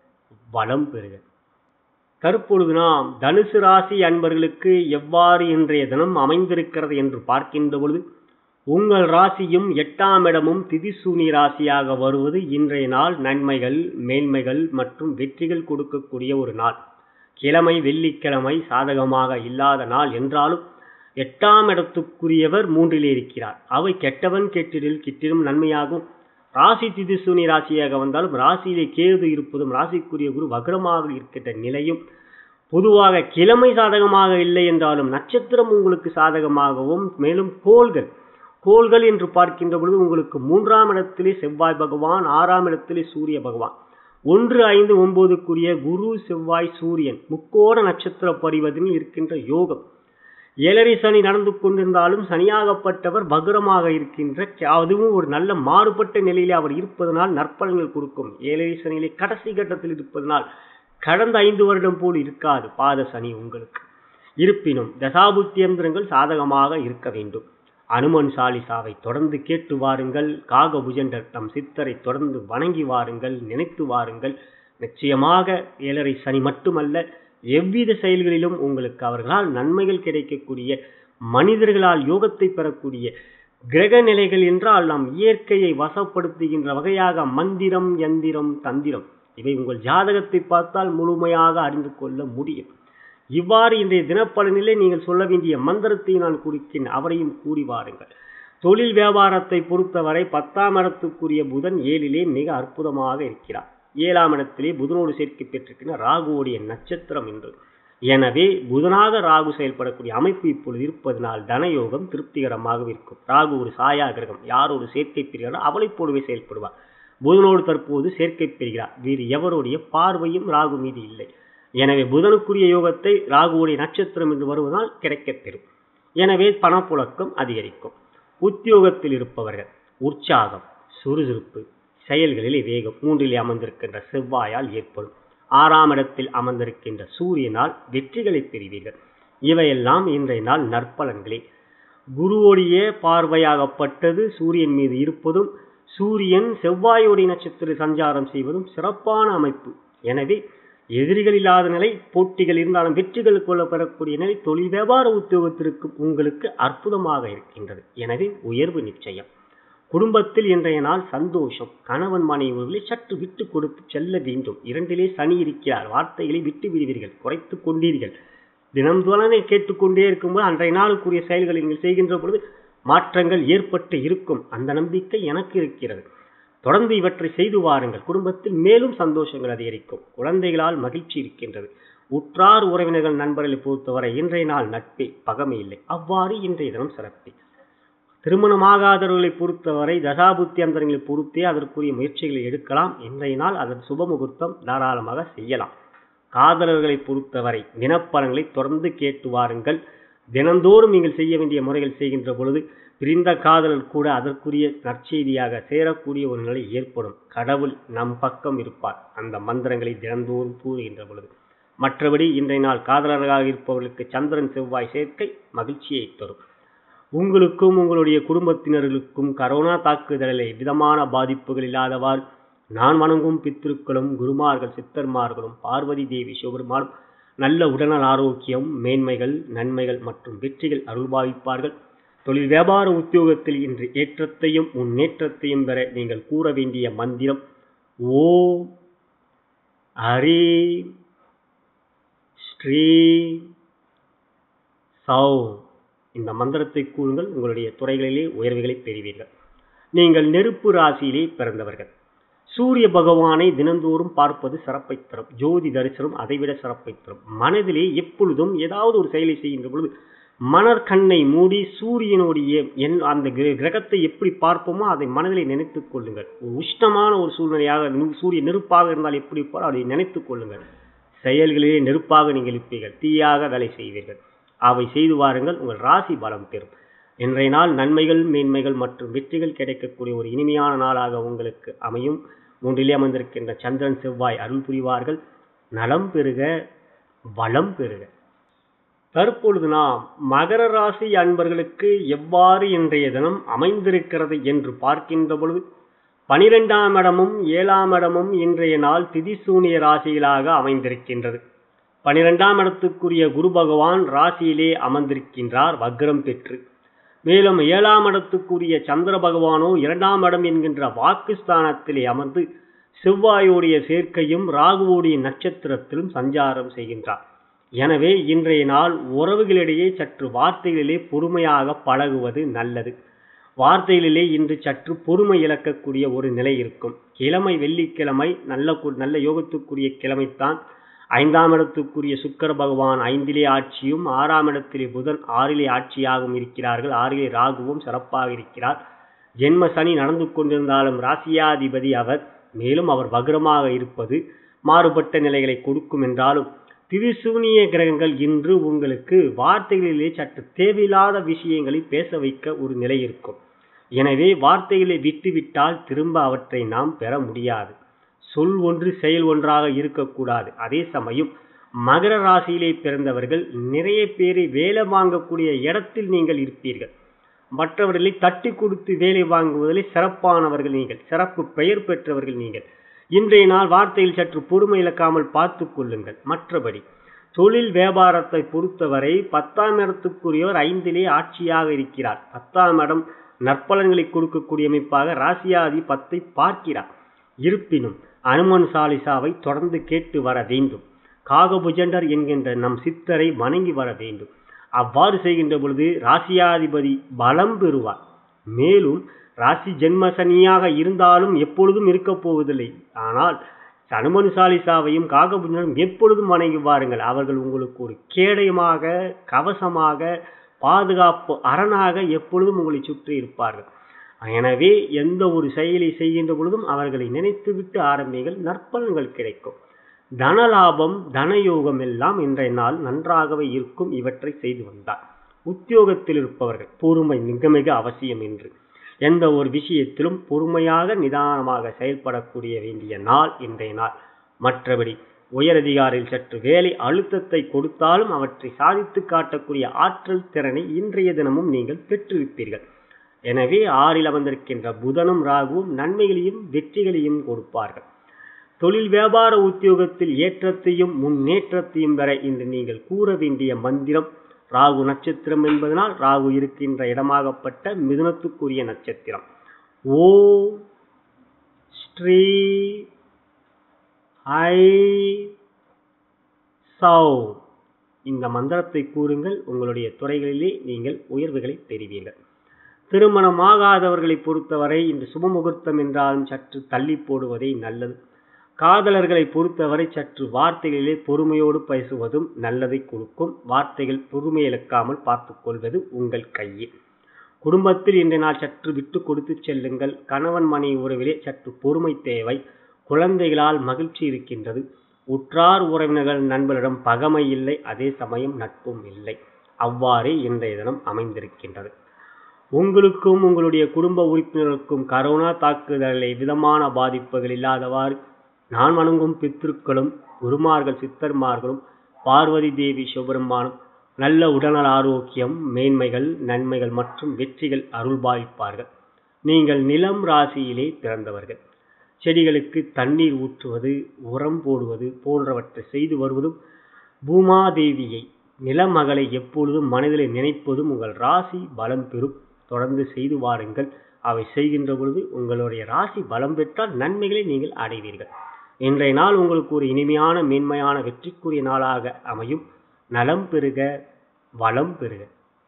வளம் பெறுக தற்பொழுது நாம் தனுசு ராசி அன்பர்களுக்கு எவ்வாறு இன்றைய தினம் அமைந்திருக்கிறது என்று பார்க்கின்ற பொழுது உங்கள் ராசியும் எட்டாம் இடமும் திதிசூனி ராசியாக வருவது இன்றைய நாள் நன்மைகள் மேன்மைகள் மற்றும் வெற்றிகள் கொடுக்கக்கூடிய ஒரு நாள் கிழமை வெள்ளிக்கிழமை சாதகமாக இல்லாத நாள் என்றாலும் எட்டாம் இடத்துக்குரியவர் மூன்றிலே இருக்கிறார் அவை கெட்டவன் கெட்டிடில் கிட்டிடும் நன்மையாகும் ராசி திதிசூனி ராசியாக வந்தாலும் ராசியிலே கேது இருப்பதும் ராசிக்குரிய குரு வக்ரமாக இருக்கின்ற நிலையும் பொதுவாக கிழமை சாதகமாக இல்லை என்றாலும் நட்சத்திரம் உங்களுக்கு சாதகமாகவும் மேலும் கோள்கள் கோள்கள் என்று பார்க்கின்ற பொழுது உங்களுக்கு மூன்றாம் இடத்திலே செவ்வாய் பகவான் ஆறாம் இடத்திலே சூரிய பகவான் ஒன்று ஐந்து ஒன்பதுக்குரிய குரு செவ்வாய் சூரியன் முக்கோண நட்சத்திர பரிவர்த்தனையில் இருக்கின்ற யோகம் ஏழரை சனி நடந்து கொண்டிருந்தாலும் சனியாகப்பட்டவர் பகுரமாக இருக்கின்ற அதுவும் ஒரு நல்ல மாறுபட்ட நிலையிலே அவர் இருப்பதனால் நற்பலன்கள் கொடுக்கும் ஏழரை சனியிலே கடைசி கட்டத்தில் இருப்பதனால் கடந்த ஐந்து வருடம் போல் இருக்காது பாத சனி உங்களுக்கு இருப்பினும் தசாபுத்தியந்திரங்கள் சாதகமாக இருக்க வேண்டும் அனுமன் சாலிசாவை தொடர்ந்து கேட்டு வாருங்கள் காகபுஜண்டர் தம் சித்தரை தொடர்ந்து வணங்கி வாருங்கள் நினைத்து வாருங்கள் நிச்சயமாக ஏழரை சனி மட்டுமல்ல எவ்வித செயல்களிலும் உங்களுக்கு அவர்களால் நன்மைகள் கிடைக்கக்கூடிய மனிதர்களால் யோகத்தை பெறக்கூடிய கிரக நிலைகள் என்றால் நாம் இயற்கையை வசப்படுத்துகின்ற வகையாக மந்திரம் யந்திரம் தந்திரம் இவை உங்கள் ஜாதகத்தை பார்த்தால் முழுமையாக அறிந்து கொள்ள முடியும் இவ்வாறு இன்றைய தினப்பலனிலே நீங்கள் சொல்ல வேண்டிய மந்திரத்தை நான் குறிக்கிறேன் அவரையும் கூறி வாருங்கள் தொழில் வியாபாரத்தை பொறுத்தவரை பத்தாம் இடத்துக்குரிய புதன் ஏழிலே மிக அற்புதமாக இருக்கிறார் ஏழாம் இடத்திலே புதனோடு சேர்க்கை பெற்றிருக்கிற ராகுவோடைய நட்சத்திரம் என்று எனவே புதனாக ராகு செயல்படக்கூடிய அமைப்பு இப்பொழுது இருப்பதனால் தனயோகம் திருப்திகரமாக இருக்கும் ராகு ஒரு சாயா கிரகம் யார் ஒரு சேர்க்கை பெறுகிறாரோ அவளை போலவே செயல்படுவார் புதனோடு தற்போது சேர்க்கை பெறுகிறார் வேறு எவருடைய பார்வையும் ராகு மீது இல்லை எனவே புதனுக்குரிய யோகத்தை ராகுவுடைய நட்சத்திரம் என்று வருவதால் கிடைக்கப் பெறும் எனவே பணப்புழக்கம் அதிகரிக்கும் உத்தியோகத்தில் இருப்பவர்கள் உற்சாகம் சுறுசுறுப்பு செயல்களிலே வேகம் மூன்றிலே அமர்ந்திருக்கின்ற செவ்வாயால் ஏற்படும் ஆறாம் இடத்தில் அமர்ந்திருக்கின்ற சூரியனால் வெற்றிகளை பெறுவீர்கள் இவையெல்லாம் இன்றைய நாள் நற்பலன்களே குருவோடைய பார்வையாகப்பட்டது சூரியன் மீது இருப்பதும் சூரியன் செவ்வாயோடைய நட்சத்திர சஞ்சாரம் செய்வதும் சிறப்பான அமைப்பு எனவே எதிரிகள் இல்லாத நிலை போட்டிகள் இருந்தாலும் வெற்றிகள் கொள்ள பெறக்கூடிய நிலை தொழில் வியாபார உத்தியோகத்திற்கு உங்களுக்கு அற்புதமாக இருக்கின்றது எனவே உயர்வு நிச்சயம் குடும்பத்தில் இன்றைய நாள் சந்தோஷம் கணவன் மனைவிகளை சற்று விட்டு கொடுத்து செல்ல வேண்டும் இரண்டிலே சனி இருக்கிறார் வார்த்தைகளை விட்டு விடுவீர்கள் குறைத்து கொண்டீர்கள் தினம் தோழனை கேட்டுக்கொண்டே இருக்கும்போது அன்றைய நாளுக்குரிய செயல்களை நீங்கள் செய்கின்ற பொழுது மாற்றங்கள் ஏற்பட்டு இருக்கும் அந்த நம்பிக்கை எனக்கு இருக்கிறது தொடர்ந்து இவற்றை செய்து வாருங்கள் குடும்பத்தில் மேலும் சந்தோஷங்கள் அதிகரிக்கும் குழந்தைகளால் மகிழ்ச்சி இருக்கின்றது உற்றார் உறவினர்கள் நண்பர்களை பொறுத்தவரை இன்றைய நாள் நட்பே பகமை இல்லை அவ்வாறு இன்றைய தினம் சிறப்பே திருமணமாகாதவர்களை பொறுத்தவரை தசாபுத்தி அந்தரங்களை பொறுத்தே அதற்குரிய முயற்சிகளை எடுக்கலாம் இன்றைய நாள் அதன் சுப முகூர்த்தம் தாராளமாக செய்யலாம் காதலர்களை பொறுத்தவரை தினப்பலன்களை தொடர்ந்து கேட்டு வாருங்கள் தினந்தோறும் நீங்கள் செய்ய வேண்டிய முறைகள் செய்கின்ற பொழுது பிரிந்த காதலர் கூட அதற்குரிய நற்செய்தியாக சேரக்கூடிய ஒரு நிலை ஏற்படும் கடவுள் நம் பக்கம் இருப்பார் அந்த மந்திரங்களை தினந்தோறும் கூறுகின்ற பொழுது மற்றபடி இன்றைய நாள் காதலர்களாக இருப்பவர்களுக்கு சந்திரன் செவ்வாய் சேர்க்கை மகிழ்ச்சியை தரும் உங்களுக்கும் உங்களுடைய குடும்பத்தினர்களுக்கும் கரோனா தாக்குதலில் விதமான பாதிப்புகள் இல்லாதவாறு நான் வணங்கும் பித்திருக்களும் குருமார்கள் சித்தர்மார்களும் பார்வதி தேவி சிவபெருமானும் நல்ல உடல்நல ஆரோக்கியம் மேன்மைகள் நன்மைகள் மற்றும் வெற்றிகள் அருள்பாவிப்பார்கள் தொழில் வியாபார உத்தியோகத்தில் இன்று ஏற்றத்தையும் முன்னேற்றத்தையும் பெற நீங்கள் கூற வேண்டிய மந்திரம் ஓம் ஹரி ஸ்ரீ சௌ இந்த மந்திரத்தை கூறுங்கள் உங்களுடைய துறைகளிலே உயர்வுகளை பெறுவீர்கள் நீங்கள் நெருப்பு ராசியிலே பிறந்தவர்கள் சூரிய பகவானை தினந்தோறும் பார்ப்பது சிறப்பை தரும் ஜோதி தரிசனம் அதைவிட சிறப்பை தரும் மனதிலே எப்பொழுதும் ஏதாவது ஒரு செயலை செய்கின்ற பொழுது மணற்கண்ணை மூடி சூரியனுடைய என் அந்த கிர- கிரகத்தை எப்படி பார்ப்போமோ அதை மனதிலே நினைத்துக் கொள்ளுங்கள் ஒரு உஷ்ணமான ஒரு சூழ்நிலையாக நு- சூரிய நெருப்பாக இருந்தால் எப்படி இருப்பாரோ அதை நினைத்துக் கொள்ளுங்கள் செயல்களிலே நெருப்பாக நீங்கள் இருப்பீர்கள் தீயாக வேலை செய்வீர்கள் அவை செய்து வாருங்கள் உங்கள் ராசி பலம் பெறும் இன்றைய நாள் நன்மைகள் மேன்மைகள் மற்றும் வெற்றிகள் கிடைக்கக்கூடிய ஒரு இனிமையான நாளாக உங்களுக்கு அமையும் மூன்றிலே அமர்ந்திருக்கின்ற சந்திரன் செவ்வாய் அருள் புரிவார்கள் நலம் பெறுக வளம் பெறுக தற்பொழுது நாம் மகர ராசி அன்பர்களுக்கு எவ்வாறு இன்றைய தினம் அமைந்திருக்கிறது என்று பார்க்கின்ற பொழுது பனிரெண்டாம் இடமும் ஏழாம் இடமும் இன்றைய நாள் திதிசூனிய ராசிகளாக அமைந்திருக்கின்றது பனிரெண்டாம் இடத்துக்குரிய குரு பகவான் ராசியிலே அமர்ந்திருக்கின்றார் வக்ரம் பெற்று மேலும் ஏழாம் இடத்துக்குரிய சந்திர பகவானோ இரண்டாம் இடம் என்கின்ற வாக்குஸ்தானத்திலே அமர்ந்து செவ்வாயோடைய சேர்க்கையும் ராகுவோடைய நட்சத்திரத்திலும் சஞ்சாரம் செய்கின்றார் எனவே இன்றைய நாள் உறவுகளிடையே சற்று வார்த்தைகளிலே பொறுமையாக பழகுவது நல்லது வார்த்தைகளிலே இன்று சற்று பொறுமை இழக்கக்கூடிய ஒரு நிலை இருக்கும் கிழமை வெள்ளிக்கிழமை நல்ல கு- நல்ல யோகத்துக்குரிய கிழமைத்தான் ஐந்தாம் இடத்துக்குரிய சுக்கிர பகவான் ஐந்திலே ஆட்சியும் ஆறாம் இடத்திலே புதன் ஆறிலே ஆட்சியாகவும் இருக்கிறார்கள் ஆறிலே ராகுவும் சிறப்பாக இருக்கிறார் ஜென்ம சனி நடந்து கொண்டிருந்தாலும் ராசியாதிபதி அவர் மேலும் அவர் வக்ரமாக இருப்பது மாறுபட்ட நிலைகளை கொடுக்கும் என்றாலும் திரிசூனிய கிரகங்கள் இன்று உங்களுக்கு வார்த்தைகளிலே சற்று தேவையில்லாத விஷயங்களை பேச வைக்க ஒரு நிலை இருக்கும் எனவே வார்த்தைகளை விட்டுவிட்டால் திரும்ப அவற்றை நாம் பெற முடியாது சொல் ஒன்று செயல் ஒன்றாக இருக்கக்கூடாது அதே சமயம் மகர ராசியிலே பிறந்தவர்கள் நிறைய பேரை வேலை வாங்கக்கூடிய இடத்தில் நீங்கள் இருப்பீர்கள் மற்றவர்களை தட்டி கொடுத்து வேலை வாங்குவதில் சிறப்பானவர்கள் நீங்கள் சிறப்பு பெயர் பெற்றவர்கள் நீங்கள் இன்றைய நாள் வார்த்தையில் சற்று பொறுமை இழக்காமல் பார்த்து கொள்ளுங்கள் மற்றபடி தொழில் வியாபாரத்தை பொறுத்தவரை பத்தாம் இடத்துக்குரியவர் ஐந்திலே ஆட்சியாக இருக்கிறார் பத்தாம் இடம் நற்பலன்களை கொடுக்கக்கூடிய அமைப்பாக ராசியாதி பத்தை பார்க்கிறார் இருப்பினும் அனுமன் சாலிசாவை தொடர்ந்து கேட்டு வர வேண்டும் காகபுஜண்டர் என்கின்ற நம் சித்தரை வணங்கி வர வேண்டும் அவ்வாறு செய்கின்ற பொழுது ராசியாதிபதி பலம் பெறுவார் மேலும் ராசி ஜென்ம சனியாக இருந்தாலும் எப்பொழுதும் இருக்கப் போவதில்லை ஆனால் அனுமன் சாலிசாவையும் காகபுஜண்டரும் எப்பொழுதும் வணங்கி வாருங்கள் அவர்கள் உங்களுக்கு ஒரு கேடயமாக கவசமாக பாதுகாப்பு அரணாக எப்பொழுதும் உங்களை சுற்றி இருப்பார்கள் எனவே எந்த ஒரு செயலை செய்கின்ற பொழுதும் அவர்களை நினைத்துவிட்டு ஆரம்பிங்கள் நற்பலன்கள் கிடைக்கும் தனலாபம் தனயோகம் எல்லாம் இன்றைய நாள் நன்றாகவே இருக்கும் இவற்றை செய்து வந்தார் உத்தியோகத்தில் இருப்பவர்கள் பொறுமை மிக மிக அவசியம் என்று எந்த ஒரு விஷயத்திலும் பொறுமையாக நிதானமாக செயல்படக்கூடிய வேண்டிய நாள் இன்றைய நாள் மற்றபடி உயரதிகாரில் சற்று வேலை அழுத்தத்தை கொடுத்தாலும் அவற்றை சாதித்து காட்டக்கூடிய ஆற்றல் திறனை இன்றைய தினமும் நீங்கள் பெற்றிருப்பீர்கள் எனவே ஆறில் அமர்ந்திருக்கின்ற புதனும் ராகுவும் நன்மைகளையும் வெற்றிகளையும் கொடுப்பார்கள் தொழில் வியாபார உத்தியோகத்தில் ஏற்றத்தையும் முன்னேற்றத்தையும் பெற இன்று நீங்கள் கூற வேண்டிய மந்திரம் ராகு நட்சத்திரம் என்பதனால் ராகு இருக்கின்ற இடமாகப்பட்ட மிதுனத்துக்குரிய நட்சத்திரம் ஓ ஸ்ரீ ஐ சௌ இந்த மந்திரத்தை கூறுங்கள் உங்களுடைய துறைகளிலே நீங்கள் உயர்வுகளை பெறுவீர்கள் திருமணமாகாதவர்களை பொறுத்தவரை இன்று சுபமுகூர்த்தம் என்றாலும் சற்று தள்ளி போடுவதே நல்லது காதலர்களை பொறுத்தவரை சற்று வார்த்தைகளிலே பொறுமையோடு பேசுவதும் நல்லதை கொடுக்கும் வார்த்தைகள் பொறுமை இழக்காமல் பார்த்து கொள்வது உங்கள் கையில் குடும்பத்தில் இன்றைய நாள் சற்று விட்டு கொடுத்து செல்லுங்கள் கணவன் மனைவி உறவிலே சற்று பொறுமை தேவை குழந்தைகளால் மகிழ்ச்சி இருக்கின்றது உற்றார் உறவினர்கள் நண்பரிடம் பகமை இல்லை அதே சமயம் நட்பும் இல்லை அவ்வாறே இன்றைய தினம் அமைந்திருக்கின்றது உங்களுக்கும் உங்களுடைய குடும்ப உறுப்பினருக்கும் கரோனா தாக்குதலை விதமான பாதிப்புகள் இல்லாதவாறு நான் வணங்கும் பித்திருக்களும் குருமார்கள் சித்தர்மார்களும் பார்வதி தேவி சிவபெருமானும் நல்ல உடல்நல ஆரோக்கியம் மேன்மைகள் நன்மைகள் மற்றும் வெற்றிகள் அருள்பாவிப்பார்கள் நீங்கள் நிலம் ராசியிலே பிறந்தவர்கள் செடிகளுக்கு தண்ணீர் ஊற்றுவது உரம் போடுவது போன்றவற்றை செய்து வருவதும் பூமாதேவியை நிலமகளை எப்பொழுதும் மனதிலே நினைப்பதும் உங்கள் ராசி பலம் பெறும் தொடர்ந்து செய்து வாருங்கள் அவை செய்கின்ற பொழுது உங்களுடைய ராசி பலம் பெற்றால் நன்மைகளை நீங்கள் அடைவீர்கள் இன்றைய நாள் உங்களுக்கு ஒரு இனிமையான மேன்மையான வெற்றிக்குரிய நாளாக அமையும் நலம் பெறுக வளம் பெறுக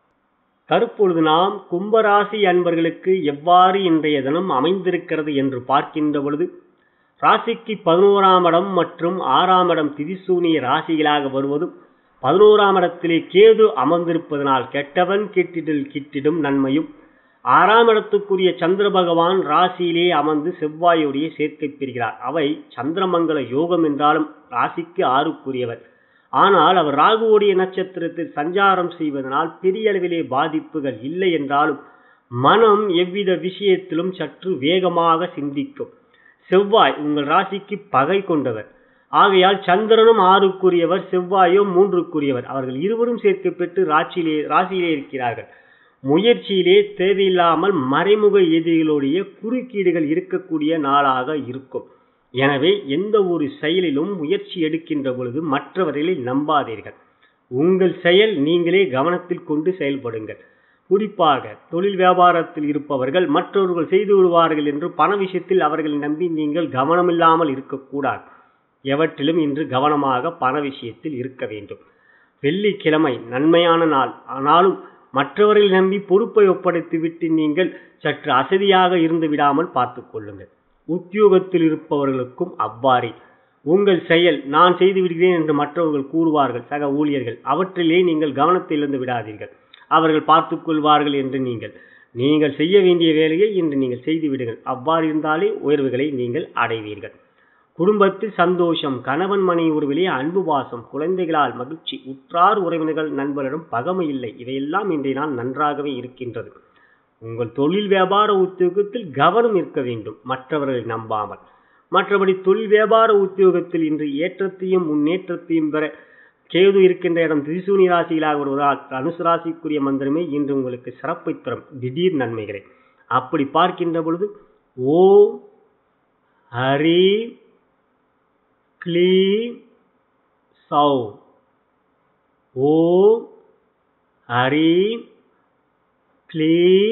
தற்பொழுது நாம் கும்பராசி அன்பர்களுக்கு எவ்வாறு இன்றைய தினம் அமைந்திருக்கிறது என்று பார்க்கின்ற பொழுது ராசிக்கு பதினோராம் இடம் மற்றும் ஆறாம் இடம் திரிசூனிய ராசிகளாக வருவதும் பதினோராம் இடத்திலே கேது அமர்ந்திருப்பதனால் கெட்டவன் கெட்டிடில் கிட்டிடும் நன்மையும் ஆறாம் இடத்துக்குரிய சந்திர பகவான் ராசியிலே அமர்ந்து செவ்வாயுடைய சேர்க்கை பெறுகிறார் அவை சந்திரமங்கல யோகம் என்றாலும் ராசிக்கு ஆறுக்குரியவர் ஆனால் அவர் ராகுவுடைய நட்சத்திரத்தில் சஞ்சாரம் செய்வதனால் பெரிய அளவிலே பாதிப்புகள் இல்லை என்றாலும் மனம் எவ்வித விஷயத்திலும் சற்று வேகமாக சிந்திக்கும் செவ்வாய் உங்கள் ராசிக்கு பகை கொண்டவர் ஆகையால் சந்திரனும் ஆறுக்குரியவர் செவ்வாயோ மூன்றுக்குரியவர் அவர்கள் இருவரும் சேர்க்கை பெற்று ராசியிலே ராசியிலே இருக்கிறார்கள் முயற்சியிலே தேவையில்லாமல் மறைமுக எதிரிகளுடைய குறுக்கீடுகள் இருக்கக்கூடிய நாளாக இருக்கும் எனவே எந்த ஒரு செயலிலும் முயற்சி எடுக்கின்ற பொழுது மற்றவர்களை நம்பாதீர்கள் உங்கள் செயல் நீங்களே கவனத்தில் கொண்டு செயல்படுங்கள் குறிப்பாக தொழில் வியாபாரத்தில் இருப்பவர்கள் மற்றவர்கள் செய்து விடுவார்கள் என்று பண விஷயத்தில் அவர்களை நம்பி நீங்கள் கவனமில்லாமல் இருக்கக்கூடாது எவற்றிலும் இன்று கவனமாக பண விஷயத்தில் இருக்க வேண்டும் வெள்ளிக்கிழமை நன்மையான நாள் ஆனாலும் மற்றவர்கள் நம்பி பொறுப்பை ஒப்படைத்துவிட்டு நீங்கள் சற்று அசதியாக இருந்து விடாமல் பார்த்து கொள்ளுங்கள் உத்தியோகத்தில் இருப்பவர்களுக்கும் அவ்வாறே உங்கள் செயல் நான் செய்து விடுகிறேன் என்று மற்றவர்கள் கூறுவார்கள் சக ஊழியர்கள் அவற்றிலே நீங்கள் கவனத்தை இழந்து விடாதீர்கள் அவர்கள் பார்த்து கொள்வார்கள் என்று நீங்கள் நீங்கள் செய்ய வேண்டிய வேலையை இன்று நீங்கள் செய்து விடுங்கள் அவ்வாறு இருந்தாலே உயர்வுகளை நீங்கள் அடைவீர்கள் குடும்பத்தில் சந்தோஷம் கணவன் மனைவி உறவிலே அன்பு பாசம் குழந்தைகளால் மகிழ்ச்சி உற்றார் உறவினர்கள் நண்பரிடம் பகமை இல்லை இவையெல்லாம் இன்றைய நாள் நன்றாகவே இருக்கின்றது உங்கள் தொழில் வியாபார உத்தியோகத்தில் கவனம் இருக்க வேண்டும் மற்றவர்களை நம்பாமல் மற்றபடி தொழில் வியாபார உத்தியோகத்தில் இன்று ஏற்றத்தையும் முன்னேற்றத்தையும் பெற கேது இருக்கின்ற இடம் திரிசூனி ராசியிலாக வருவதால் தனுசு ராசிக்குரிய மந்திரமே இன்று உங்களுக்கு சிறப்பை தரும் திடீர் நன்மைகளை அப்படி பார்க்கின்ற பொழுது ஓ ஹரி க்ளீ சௌ ஓ ஹரி க்ளீ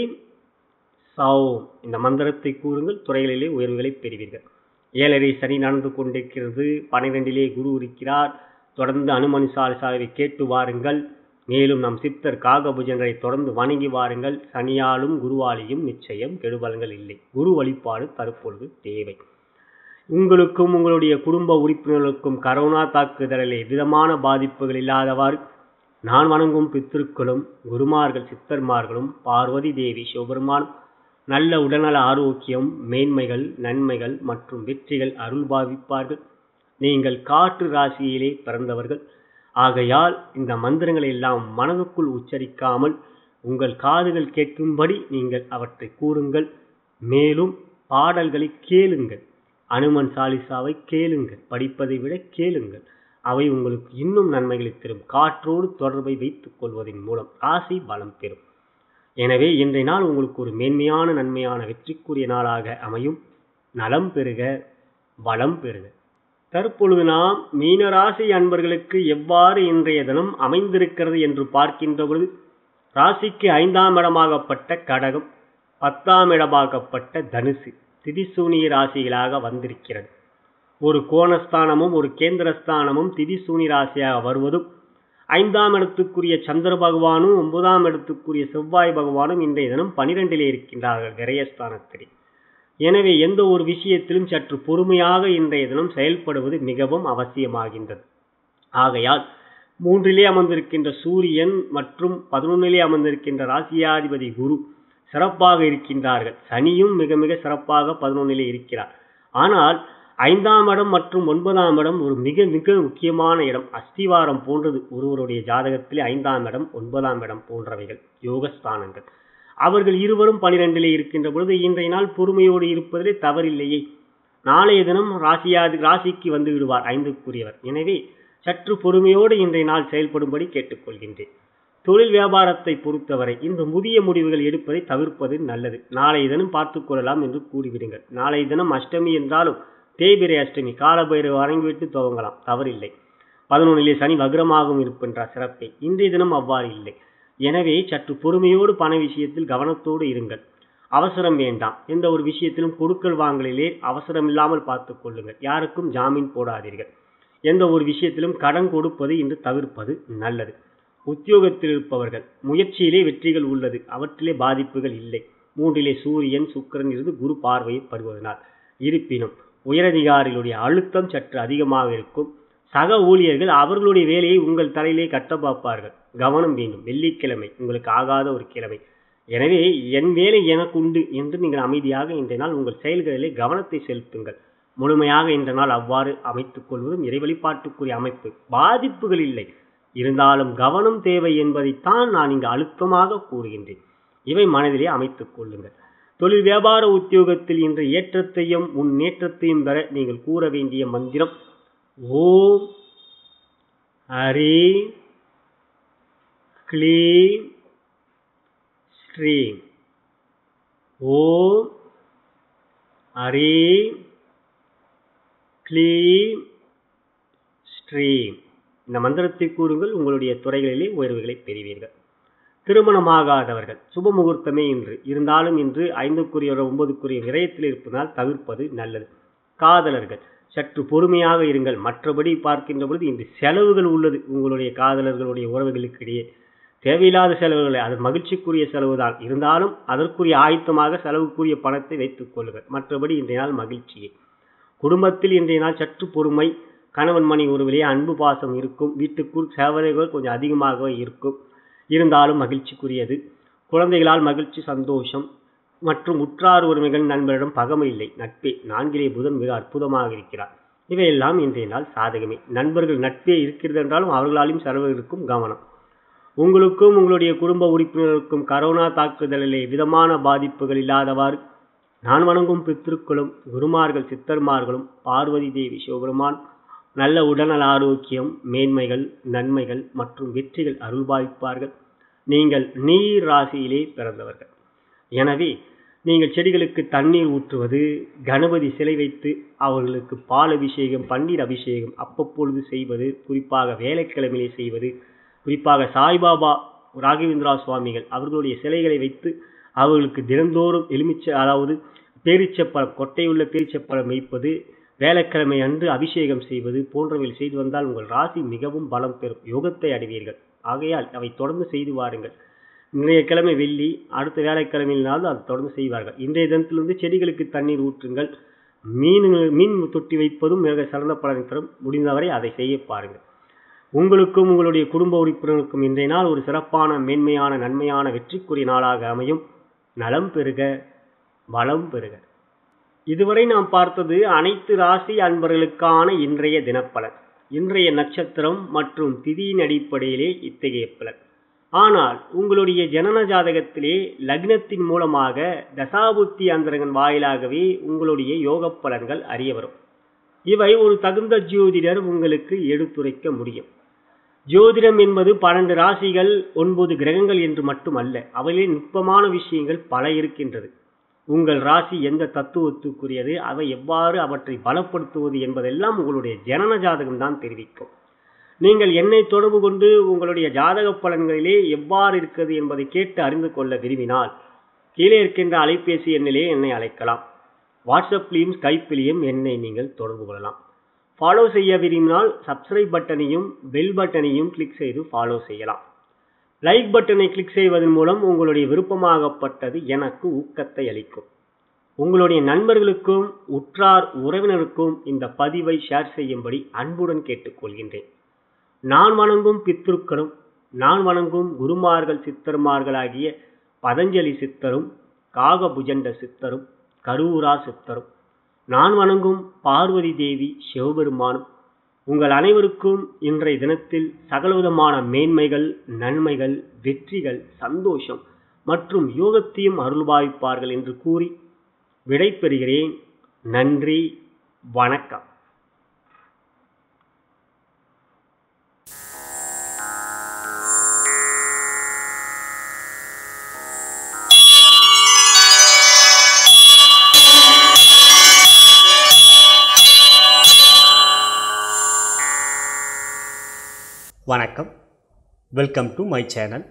சௌ இந்த மந்திரத்தை கூறுங்கள் துறைகளிலே உயர்வுகளை பெறுவீர்கள் ஏழரை சனி நடந்து கொண்டிருக்கிறது பனிரெண்டிலே குரு இருக்கிறார் தொடர்ந்து அனுமன் சாலிசாவை கேட்டு வாருங்கள் மேலும் நம் சித்தர் காகபுஜனரை தொடர்ந்து வணங்கி வாருங்கள் சனியாலும் குருவாலியும் நிச்சயம் கெடுபலங்கள் இல்லை குரு வழிபாடு தற்பொழுது தேவை உங்களுக்கும் உங்களுடைய குடும்ப உறுப்பினர்களுக்கும் கரோனா தாக்குதலில் விதமான பாதிப்புகள் இல்லாதவாறு நான் வணங்கும் பித்திருக்களும் குருமார்கள் சித்தர்மார்களும் பார்வதி தேவி சிவபெருமான் நல்ல உடல்நல ஆரோக்கியம் மேன்மைகள் நன்மைகள் மற்றும் வெற்றிகள் அருள் பாவிப்பார்கள் நீங்கள் காற்று ராசியிலே பிறந்தவர்கள் ஆகையால் இந்த மந்திரங்களை எல்லாம் மனதுக்குள் உச்சரிக்காமல் உங்கள் காதுகள் கேட்கும்படி நீங்கள் அவற்றை கூறுங்கள் மேலும் பாடல்களை கேளுங்கள் அனுமன் சாலிசாவை கேளுங்கள் படிப்பதை விட கேளுங்கள் அவை உங்களுக்கு இன்னும் நன்மைகளை தரும் காற்றோடு தொடர்பை வைத்துக் கொள்வதன் மூலம் ராசி பலம் பெறும் எனவே இன்றைய நாள் உங்களுக்கு ஒரு மேன்மையான நன்மையான வெற்றிக்குரிய நாளாக அமையும் நலம் பெறுக வளம் பெறுக தற்பொழுது நாம் மீனராசி அன்பர்களுக்கு எவ்வாறு இன்றைய தினம் அமைந்திருக்கிறது என்று பார்க்கின்ற பொழுது ராசிக்கு ஐந்தாம் இடமாகப்பட்ட கடகம் பத்தாம் இடமாகப்பட்ட தனுசு திதிசூனிய ராசிகளாக வந்திருக்கிறது ஒரு கோணஸ்தானமும் ஒரு கேந்திரஸ்தானமும் திதிசூனி ராசியாக வருவதும் ஐந்தாம் இடத்துக்குரிய சந்திர பகவானும் ஒன்பதாம் இடத்துக்குரிய செவ்வாய் பகவானும் இன்றைய தினம் பனிரெண்டிலே இருக்கின்றார்கள் விரயஸ்தானத்திலே எனவே எந்த ஒரு விஷயத்திலும் சற்று பொறுமையாக இன்றைய தினம் செயல்படுவது மிகவும் அவசியமாகின்றது ஆகையால் மூன்றிலே அமர்ந்திருக்கின்ற சூரியன் மற்றும் பதினொன்னிலே அமர்ந்திருக்கின்ற ராசியாதிபதி குரு சிறப்பாக இருக்கின்றார்கள் சனியும் மிக மிக சிறப்பாக பதினொன்னிலே இருக்கிறார் ஆனால் ஐந்தாம் இடம் மற்றும் ஒன்பதாம் இடம் ஒரு மிக மிக முக்கியமான இடம் அஸ்திவாரம் போன்றது ஒருவருடைய ஜாதகத்திலே ஐந்தாம் இடம் ஒன்பதாம் இடம் போன்றவைகள் யோகஸ்தானங்கள் அவர்கள் இருவரும் பனிரெண்டிலே இருக்கின்ற பொழுது இன்றைய நாள் பொறுமையோடு இருப்பதிலே தவறில்லையே நாளைய தினம் ராசியாது ராசிக்கு வந்து விடுவார் ஐந்துக்குரியவர் எனவே சற்று பொறுமையோடு இன்றைய நாள் செயல்படும்படி கேட்டுக்கொள்கின்றேன் தொழில் வியாபாரத்தை பொறுத்தவரை இன்று முதிய முடிவுகள் எடுப்பதை தவிர்ப்பது நல்லது நாளைய தினம் பார்த்துக் கொள்ளலாம் என்று கூறிவிடுங்கள் நாளைய தினம் அஷ்டமி என்றாலும் தேய்பிரை அஷ்டமி காலபைரவ வணங்கிவிட்டு துவங்கலாம் தவறில்லை பதினொன்றிலே சனி வக்ரமாகவும் இருக்கின்றார் சிறப்பை இன்றைய தினம் அவ்வாறு இல்லை எனவே சற்று பொறுமையோடு பண விஷயத்தில் கவனத்தோடு இருங்கள் அவசரம் வேண்டாம் எந்த ஒரு விஷயத்திலும் கொடுக்கல் வாங்கலிலே அவசரம் இல்லாமல் பார்த்துக் கொள்ளுங்கள் யாருக்கும் ஜாமீன் போடாதீர்கள் எந்த ஒரு விஷயத்திலும் கடன் கொடுப்பது என்று தவிர்ப்பது நல்லது உத்தியோகத்தில் இருப்பவர்கள் முயற்சியிலே வெற்றிகள் உள்ளது அவற்றிலே பாதிப்புகள் இல்லை மூன்றிலே சூரியன் சுக்கிரன் இருந்து குரு பார்வையை படுவதனால் இருப்பினும் உயரதிகாரிகளுடைய அழுத்தம் சற்று அதிகமாக இருக்கும் சக ஊழியர்கள் அவர்களுடைய வேலையை உங்கள் தலையிலே கட்ட பார்ப்பார்கள் கவனம் வேண்டும் வெள்ளிக்கிழமை உங்களுக்கு ஆகாத ஒரு கிழமை எனவே என் வேலை எனக்கு உண்டு என்று நீங்கள் அமைதியாக இன்றைய நாள் உங்கள் செயல்களிலே கவனத்தை செலுத்துங்கள் முழுமையாக இன்ற நாள் அவ்வாறு அமைத்துக் கொள்வதும் இறை வழிபாட்டுக்குரிய அமைப்பு பாதிப்புகள் இல்லை இருந்தாலும் கவனம் தேவை என்பதைத்தான் நான் இங்கு அழுத்தமாக கூறுகின்றேன் இவை மனதிலே அமைத்துக் கொள்ளுங்கள் தொழில் வியாபார உத்தியோகத்தில் இன்று ஏற்றத்தையும் முன்னேற்றத்தையும் பெற நீங்கள் கூற வேண்டிய மந்திரம் ஓம் ஹரி க்ளீம் ஸ்ரீம் ஓம் ஹரி க்ளீம் ஸ்ரீம் இந்த மந்திரத்தை கூறுங்கள் உங்களுடைய துறைகளிலே உயர்வுகளை பெறுவீர்கள் திருமணமாகாதவர்கள் சுப முகூர்த்தமே இன்று இருந்தாலும் இன்று ஐந்துக்குரிய ஒன்பதுக்குரிய விரயத்தில் இருப்பதால் தவிர்ப்பது நல்லது காதலர்கள் சற்று பொறுமையாக இருங்கள் மற்றபடி பார்க்கின்ற பொழுது இன்று செலவுகள் உள்ளது உங்களுடைய காதலர்களுடைய உறவுகளுக்கு இடையே தேவையில்லாத செலவுகளை அது மகிழ்ச்சிக்குரிய செலவுதான் இருந்தாலும் அதற்குரிய ஆயத்தமாக செலவுக்குரிய பணத்தை வைத்துக் கொள்ளுங்கள் மற்றபடி இன்றைய நாள் மகிழ்ச்சியே குடும்பத்தில் இன்றைய நாள் சற்று பொறுமை கணவன் மணி உறவிலே அன்பு பாசம் இருக்கும் வீட்டுக்குள் சேவலைகள் கொஞ்சம் அதிகமாக இருக்கும் இருந்தாலும் மகிழ்ச்சிக்குரியது குழந்தைகளால் மகிழ்ச்சி சந்தோஷம் மற்றும் உற்றார் உரிமைகள் நண்பரிடம் பகமை இல்லை நட்பே நான்கிலே புதன் மிக அற்புதமாக இருக்கிறார் இவையெல்லாம் இன்றைய நாள் சாதகமே நண்பர்கள் நட்பே இருக்கிறது என்றாலும் அவர்களாலும் செலவுகளுக்கும் கவனம் உங்களுக்கும் உங்களுடைய குடும்ப உறுப்பினருக்கும் கரோனா தாக்குதலிலே விதமான பாதிப்புகள் இல்லாதவாறு நான் வணங்கும் பித்திருக்களும் குருமார்கள் சித்தர்மார்களும் பார்வதி தேவி சிவபெருமான் நல்ல உடல்நல ஆரோக்கியம் மேன்மைகள் நன்மைகள் மற்றும் வெற்றிகள் அருள்பாய்ப்பார்கள் நீங்கள் நீர் ராசியிலே பிறந்தவர்கள் எனவே நீங்கள் செடிகளுக்கு தண்ணீர் ஊற்றுவது கணபதி சிலை வைத்து அவர்களுக்கு பால் அபிஷேகம் பன்னீர் அபிஷேகம் அப்பப்பொழுது செய்வது குறிப்பாக வேலைக்கிழமையிலே செய்வது குறிப்பாக சாய்பாபா ராகவேந்திரா சுவாமிகள் அவர்களுடைய சிலைகளை வைத்து அவர்களுக்கு தினந்தோறும் எலுமிச்சை அதாவது பேரிச்சப்பழம் கொட்டையுள்ள பேரிச்சப்பழம் வைப்பது வேலைக்கிழமை அன்று அபிஷேகம் செய்வது போன்றவைகள் செய்து வந்தால் உங்கள் ராசி மிகவும் பலம் பெறும் யோகத்தை அடைவீர்கள் ஆகையால் அவை தொடர்ந்து செய்து வாருங்கள் இன்றைய கிழமை வெள்ளி அடுத்த வேலைக்கிழமையினாலும் அது தொடர்ந்து செய்வார்கள் இன்றைய தினத்திலிருந்து செடிகளுக்கு தண்ணீர் ஊற்றுங்கள் மீன் மீன் தொட்டி வைப்பதும் மிக சிறந்த பலனை தரும் முடிந்தவரை அதை செய்ய பாருங்கள் உங்களுக்கும் உங்களுடைய குடும்ப உறுப்பினருக்கும் இன்றைய நாள் ஒரு சிறப்பான மேன்மையான நன்மையான வெற்றிக்குரிய நாளாக அமையும் நலம் பெறுக வளம் பெறுக இதுவரை நாம் பார்த்தது அனைத்து ராசி அன்பர்களுக்கான இன்றைய தினப்பலன் இன்றைய நட்சத்திரம் மற்றும் திதியின் அடிப்படையிலே இத்தகைய பலன் ஆனால் உங்களுடைய ஜனன ஜாதகத்திலே லக்னத்தின் மூலமாக தசாபுத்தி அந்தரங்கன் வாயிலாகவே உங்களுடைய யோக பலன்கள் அறிய வரும் இவை ஒரு தகுந்த ஜோதிடர் உங்களுக்கு எடுத்துரைக்க முடியும் ஜோதிடம் என்பது பன்னெண்டு ராசிகள் ஒன்பது கிரகங்கள் என்று மட்டுமல்ல அவையிலே நுட்பமான விஷயங்கள் பல இருக்கின்றது உங்கள் ராசி எந்த தத்துவத்துக்குரியது அவை எவ்வாறு அவற்றை பலப்படுத்துவது என்பதெல்லாம் உங்களுடைய ஜனன ஜாதகம் தான் தெரிவிக்கும் நீங்கள் என்னை தொடர்பு கொண்டு உங்களுடைய ஜாதக பலன்களிலே எவ்வாறு இருக்கிறது என்பதை கேட்டு அறிந்து கொள்ள விரும்பினால் கீழே இருக்கின்ற அலைபேசி எண்ணிலே என்னை அழைக்கலாம் வாட்ஸ்அப்லேயும் ஸ்கைப்பிலையும் என்னை நீங்கள் தொடர்பு கொள்ளலாம் ஃபாலோ செய்ய விரும்பினால் சப்ஸ்கிரைப் பட்டனையும் பெல் பட்டனையும் கிளிக் செய்து ஃபாலோ செய்யலாம் லைக் பட்டனை கிளிக் செய்வதன் மூலம் உங்களுடைய விருப்பமாகப்பட்டது எனக்கு ஊக்கத்தை அளிக்கும் உங்களுடைய நண்பர்களுக்கும் உற்றார் உறவினருக்கும் இந்த பதிவை ஷேர் செய்யும்படி அன்புடன் கேட்டுக்கொள்கின்றேன் நான் வணங்கும் பித்ருக்களும் நான் வணங்கும் குருமார்கள் சித்தர்மார்களாகிய பதஞ்சலி சித்தரும் காகபுஜண்ட சித்தரும் கரூரா சித்தரும் நான் வணங்கும் பார்வதி தேவி சிவபெருமானும் உங்கள் அனைவருக்கும் இன்றைய தினத்தில் சகலவிதமான மேன்மைகள் நன்மைகள் வெற்றிகள் சந்தோஷம் மற்றும் யோகத்தையும் அருள்பாவிப்பார்கள் என்று கூறி விடை பெறுகிறேன் நன்றி வணக்கம் வணக்கம் welcome to my channel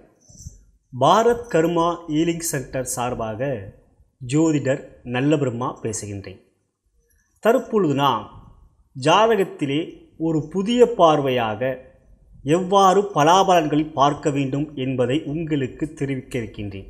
Bharat Karma healing center சார்பாக ஜோதிடர் நல்ல பிரம்மா பேசுகின்றேன் தற்பொழுது நாம் ஜாதகத்திலே ஒரு புதிய பார்வையாக எவ்வாறு பலாபலன்களை பார்க்க வேண்டும் என்பதை உங்களுக்கு தெரிவிக்க இருக்கின்றேன்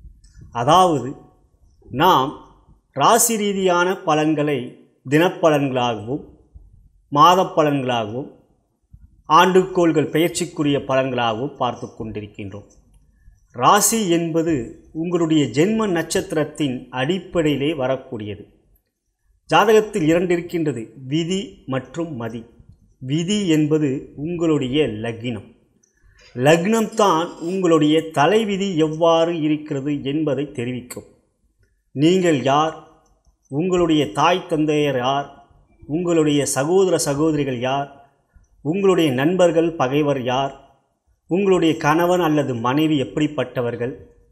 அதாவது நாம் ராசி ரீதியான பலன்களை தினப்பலன்களாகவும் மாத பலன்களாகவும் ஆண்டுக்கோள்கள் பெயர்ச்சிக்குரிய பலன்களாகவும் பார்த்து கொண்டிருக்கின்றோம் ராசி என்பது உங்களுடைய ஜென்ம நட்சத்திரத்தின் அடிப்படையிலே வரக்கூடியது ஜாதகத்தில் இரண்டு இருக்கின்றது விதி மற்றும் மதி விதி என்பது உங்களுடைய லக்னம் லக்னம்தான் உங்களுடைய தலைவிதி எவ்வாறு இருக்கிறது என்பதை தெரிவிக்கும் நீங்கள் யார் உங்களுடைய தாய் தந்தையர் யார் உங்களுடைய சகோதர சகோதரிகள் யார் உங்களுடைய நண்பர்கள் பகைவர் யார் உங்களுடைய கணவன் அல்லது மனைவி எப்படிப்பட்டவர்கள்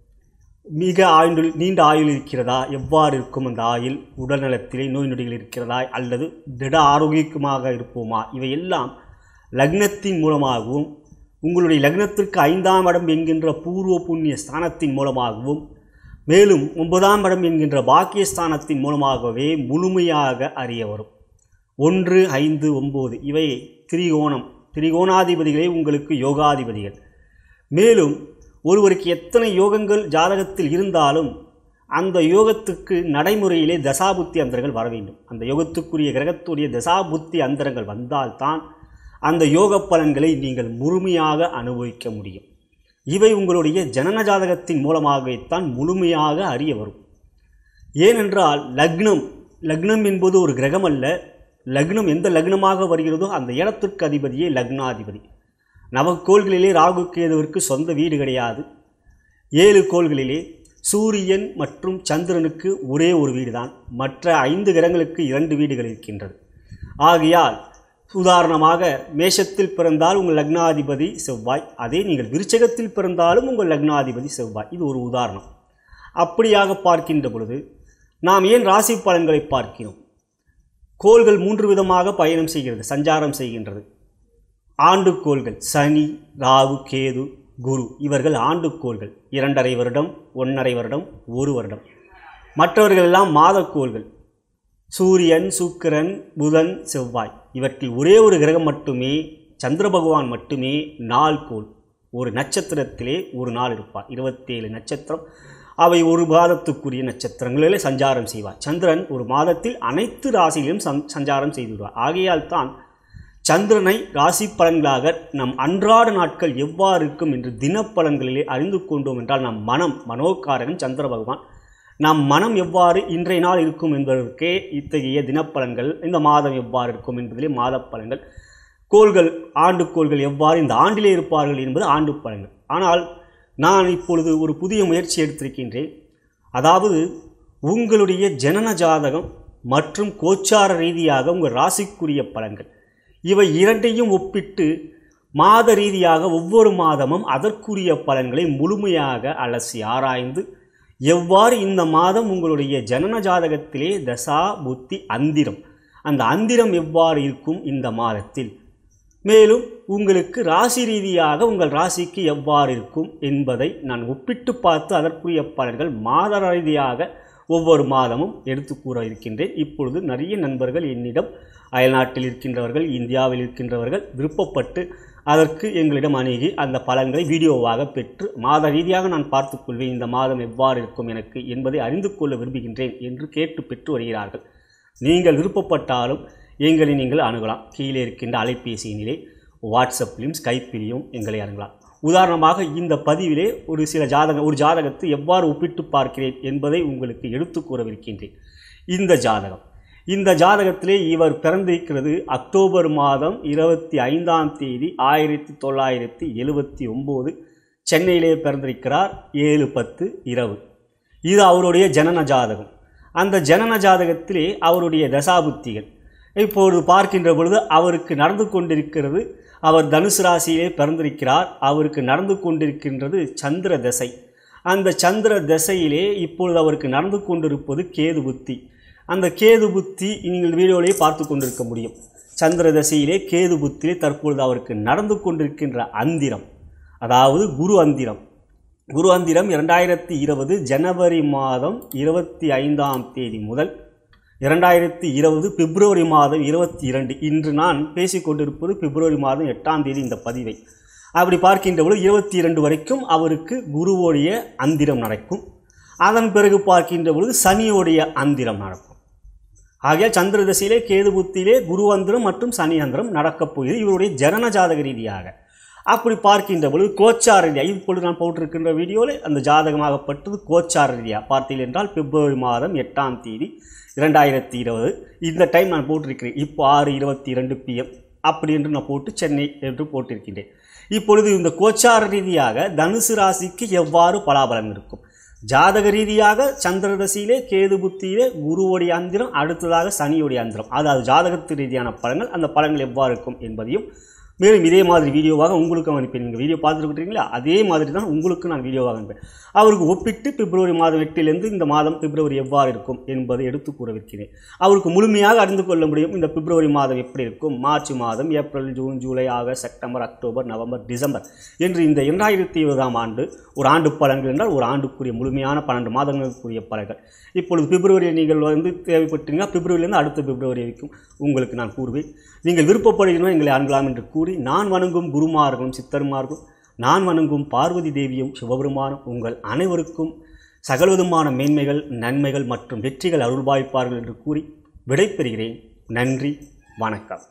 மிக ஆயுள் நீண்ட ஆயுள் இருக்கிறதா எவ்வாறு இருக்கும் அந்த ஆயுள் உடல்நலத்திலே நோய் நொடிகள் இருக்கிறதா அல்லது திட ஆரோக்கியமாக இருப்போமா இவையெல்லாம் லக்னத்தின் மூலமாகவும் உங்களுடைய லக்னத்திற்கு ஐந்தாம் இடம் என்கின்ற பூர்வ புண்ணிய ஸ்தானத்தின் மூலமாகவும் மேலும் ஒன்பதாம் இடம் என்கின்ற பாக்கியஸ்தானத்தின் மூலமாகவே முழுமையாக அறிய வரும் ஒன்று ஐந்து ஒம்பது இவை திரிகோணம் திரிகோணாதிபதிகளே உங்களுக்கு யோகாதிபதிகள் மேலும் ஒருவருக்கு எத்தனை யோகங்கள் ஜாதகத்தில் இருந்தாலும் அந்த யோகத்துக்கு நடைமுறையிலே தசாபுத்தி அந்தரங்கள் வர வேண்டும் அந்த யோகத்துக்குரிய கிரகத்துடைய தசாபுத்தி அந்தரங்கள் வந்தால்தான் அந்த யோக பலன்களை நீங்கள் முழுமையாக அனுபவிக்க முடியும் இவை உங்களுடைய ஜனன ஜாதகத்தின் மூலமாகத்தான் முழுமையாக அறிய வரும் ஏனென்றால் லக்னம் லக்னம் என்பது ஒரு கிரகம் அல்ல லக்னம் எந்த லக்னமாக வருகிறதோ அந்த இடத்திற்கு அதிபதியே லக்னாதிபதி நவக்கோள்களிலே ராகு கேதுவிற்கு சொந்த வீடு கிடையாது ஏழு கோள்களிலே சூரியன் மற்றும் சந்திரனுக்கு ஒரே ஒரு வீடு தான் மற்ற ஐந்து கிரகங்களுக்கு இரண்டு வீடுகள் இருக்கின்றது ஆகையால் உதாரணமாக மேஷத்தில் பிறந்தால் உங்கள் லக்னாதிபதி செவ்வாய் அதே நீங்கள் விருச்சகத்தில் பிறந்தாலும் உங்கள் லக்னாதிபதி செவ்வாய் இது ஒரு உதாரணம் அப்படியாக பார்க்கின்ற பொழுது நாம் ஏன் ராசி பலன்களை பார்க்கிறோம் கோள்கள் மூன்று விதமாக பயணம் செய்கிறது சஞ்சாரம் செய்கின்றது ஆண்டுக்கோள்கள் சனி ராகு கேது குரு இவர்கள் ஆண்டுக்கோள்கள் இரண்டரை வருடம் ஒன்றரை வருடம் ஒரு வருடம் மற்றவர்கள் எல்லாம் மாதக்கோள்கள் சூரியன் சுக்கிரன் புதன் செவ்வாய் இவற்றில் ஒரே ஒரு கிரகம் மட்டுமே சந்திர பகவான் மட்டுமே நாள் கோள் ஒரு நட்சத்திரத்திலே ஒரு நாள் இருப்பார் இருபத்தேழு நட்சத்திரம் அவை ஒரு மாதத்துக்குரிய நட்சத்திரங்களிலே சஞ்சாரம் செய்வார் சந்திரன் ஒரு மாதத்தில் அனைத்து ராசியிலும் சஞ் சஞ்சாரம் செய்துவிடுவார் ஆகையால் தான் சந்திரனை ராசி பலன்களாக நம் அன்றாட நாட்கள் எவ்வாறு இருக்கும் என்று தினப்பலன்களிலே அறிந்து கொண்டோம் என்றால் நம் மனம் மனோகாரகன் சந்திர பகவான் நம் மனம் எவ்வாறு இன்றைய நாள் இருக்கும் என்பதற்கே இத்தகைய தினப்பலன்கள் இந்த மாதம் எவ்வாறு இருக்கும் என்பதிலே மாத பலன்கள் கோள்கள் ஆண்டுக்கோள்கள் எவ்வாறு இந்த ஆண்டிலே இருப்பார்கள் என்பது ஆண்டு பலன்கள் ஆனால் நான் இப்பொழுது ஒரு புதிய முயற்சி எடுத்திருக்கின்றேன் அதாவது உங்களுடைய ஜனன ஜாதகம் மற்றும் கோச்சார ரீதியாக உங்கள் ராசிக்குரிய பலன்கள் இவை இரண்டையும் ஒப்பிட்டு மாத ரீதியாக ஒவ்வொரு மாதமும் அதற்குரிய பலன்களை முழுமையாக அலசி ஆராய்ந்து எவ்வாறு இந்த மாதம் உங்களுடைய ஜனன ஜாதகத்திலே தசா புத்தி அந்திரம் அந்த அந்திரம் எவ்வாறு இருக்கும் இந்த மாதத்தில் மேலும் உங்களுக்கு ராசி ரீதியாக உங்கள் ராசிக்கு எவ்வாறு இருக்கும் என்பதை நான் ஒப்பிட்டு பார்த்து அதற்குரிய பலன்கள் மாத ரீதியாக ஒவ்வொரு மாதமும் எடுத்து கூற இருக்கின்றேன் இப்பொழுது நிறைய நண்பர்கள் என்னிடம் அயல்நாட்டில் இருக்கின்றவர்கள் இந்தியாவில் இருக்கின்றவர்கள் விருப்பப்பட்டு அதற்கு எங்களிடம் அணுகி அந்த பலன்களை வீடியோவாக பெற்று மாத ரீதியாக நான் பார்த்துக்கொள்வேன் இந்த மாதம் எவ்வாறு இருக்கும் எனக்கு என்பதை அறிந்து கொள்ள விரும்புகின்றேன் என்று கேட்டு பெற்று வருகிறார்கள் நீங்கள் விருப்பப்பட்டாலும் எங்களை நீங்கள் அணுகலாம் கீழே இருக்கின்ற அலைபேசியினிலே வாட்ஸ்அப்லையும் ஸ்கைப்பிலையும் எங்களை அணுகலாம் உதாரணமாக இந்த பதிவிலே ஒரு சில ஜாதக ஒரு ஜாதகத்தை எவ்வாறு ஒப்பிட்டு பார்க்கிறேன் என்பதை உங்களுக்கு எடுத்து கூறவிருக்கின்றேன் இந்த ஜாதகம் இந்த ஜாதகத்திலே இவர் பிறந்திருக்கிறது அக்டோபர் மாதம் இருபத்தி ஐந்தாம் தேதி ஆயிரத்தி தொள்ளாயிரத்தி எழுபத்தி ஒம்பது சென்னையிலே பிறந்திருக்கிறார் ஏழு பத்து இரவு இது அவருடைய ஜனன ஜாதகம் அந்த ஜனன ஜாதகத்திலே அவருடைய தசாபுத்திகள் இப்பொழுது பார்க்கின்ற பொழுது அவருக்கு நடந்து கொண்டிருக்கிறது அவர் தனுசு ராசியிலே பிறந்திருக்கிறார் அவருக்கு நடந்து கொண்டிருக்கின்றது சந்திர தசை அந்த சந்திர தசையிலே இப்பொழுது அவருக்கு நடந்து கொண்டிருப்பது கேது புத்தி அந்த கேது புத்தி நீங்கள் வீடியோவிலேயே பார்த்து கொண்டிருக்க முடியும் சந்திர தசையிலே கேது புத்தியிலே தற்பொழுது அவருக்கு நடந்து கொண்டிருக்கின்ற அந்திரம் அதாவது குரு அந்திரம் குரு அந்திரம் இரண்டாயிரத்தி இருபது ஜனவரி மாதம் இருபத்தி ஐந்தாம் தேதி முதல் இரண்டாயிரத்தி இருபது பிப்ரவரி மாதம் இருபத்தி இரண்டு இன்று நான் பேசிக்கொண்டிருப்பது பிப்ரவரி மாதம் எட்டாம் தேதி இந்த பதிவை அப்படி பார்க்கின்ற பொழுது இருபத்தி இரண்டு வரைக்கும் அவருக்கு குருவோடைய அந்திரம் நடக்கும் அதன் பிறகு பார்க்கின்ற பொழுது சனியோடைய அந்திரம் நடக்கும் ஆகிய சந்திர தசையிலே கேது புத்தியிலே குரு அந்திரம் மற்றும் சனி அந்திரம் நடக்கப் போகிறது இவருடைய ஜனன ஜாதக ரீதியாக அப்படி பார்க்கின்ற பொழுது கோச்சார ரீதியாக இப்பொழுது நான் போட்டிருக்கின்ற வீடியோவில் அந்த ஜாதகமாகப்பட்டது கோச்சார ரீதியாக பார்த்தீர்கள் என்றால் பிப்ரவரி மாதம் எட்டாம் தேதி இரண்டாயிரத்தி இருபது இந்த டைம் நான் போட்டிருக்கிறேன் இப்போ ஆறு இருபத்தி இரண்டு பிஎம் அப்படி என்று நான் போட்டு சென்னை என்று போட்டிருக்கின்றேன் இப்பொழுது இந்த கோச்சார ரீதியாக தனுசு ராசிக்கு எவ்வாறு பலாபலம் இருக்கும் ஜாதக ரீதியாக சந்திரதசியிலே கேது புத்தியிலே குருவோடைய அந்திரம் அடுத்ததாக சனியோடைய அந்திரம் அதாவது ஜாதகத்து ரீதியான பலன்கள் அந்த பலன்கள் எவ்வாறு இருக்கும் என்பதையும் மேலும் இதே மாதிரி வீடியோவாக உங்களுக்கும் அனுப்பேன் நீங்கள் வீடியோ பார்த்துருக்கீங்களா அதே மாதிரி தான் உங்களுக்கு நான் வீடியோவாக அனுப்பேன் அவருக்கு ஒப்பிட்டு பிப்ரவரி மாதம் எட்டிலிருந்து இந்த மாதம் பிப்ரவரி எவ்வாறு இருக்கும் என்பதை எடுத்து கூறவிருக்கிறேன் அவருக்கு முழுமையாக அறிந்து கொள்ள முடியும் இந்த பிப்ரவரி மாதம் எப்படி இருக்கும் மார்ச் மாதம் April June July August September October November December என்று இந்த இரண்டாயிரத்தி இருபதாம் ஆண்டு ஒரு ஆண்டு பலன்கள் என்றால் ஒரு ஆண்டுக்குரிய முழுமையான பன்னெண்டு மாதங்களுக்குரிய பலன்கள் இப்பொழுது பிப்ரவரியில் நீங்கள் வந்து தேவைப்பட்டீங்கன்னா பிப்ரவரியிலிருந்து அடுத்த பிப்ரவரி வரைக்கும் உங்களுக்கு நான் கூறுவேன் நீங்கள் விருப்பப்படுகிறோம் எங்களை அணுகலாம் என்று கூறி நான் வணங்கும் குருமார்களும் சித்தர்மார்களும் நான் வணங்கும் பார்வதி தேவியும் சிவபெருமானும் உங்கள் அனைவருக்கும் சகலவிதமான மேன்மைகள் நன்மைகள் மற்றும் வெற்றிகள் அருள்பாய்ப்பார்கள் என்று கூறி விடைபெறுகிறேன் நன்றி வணக்கம்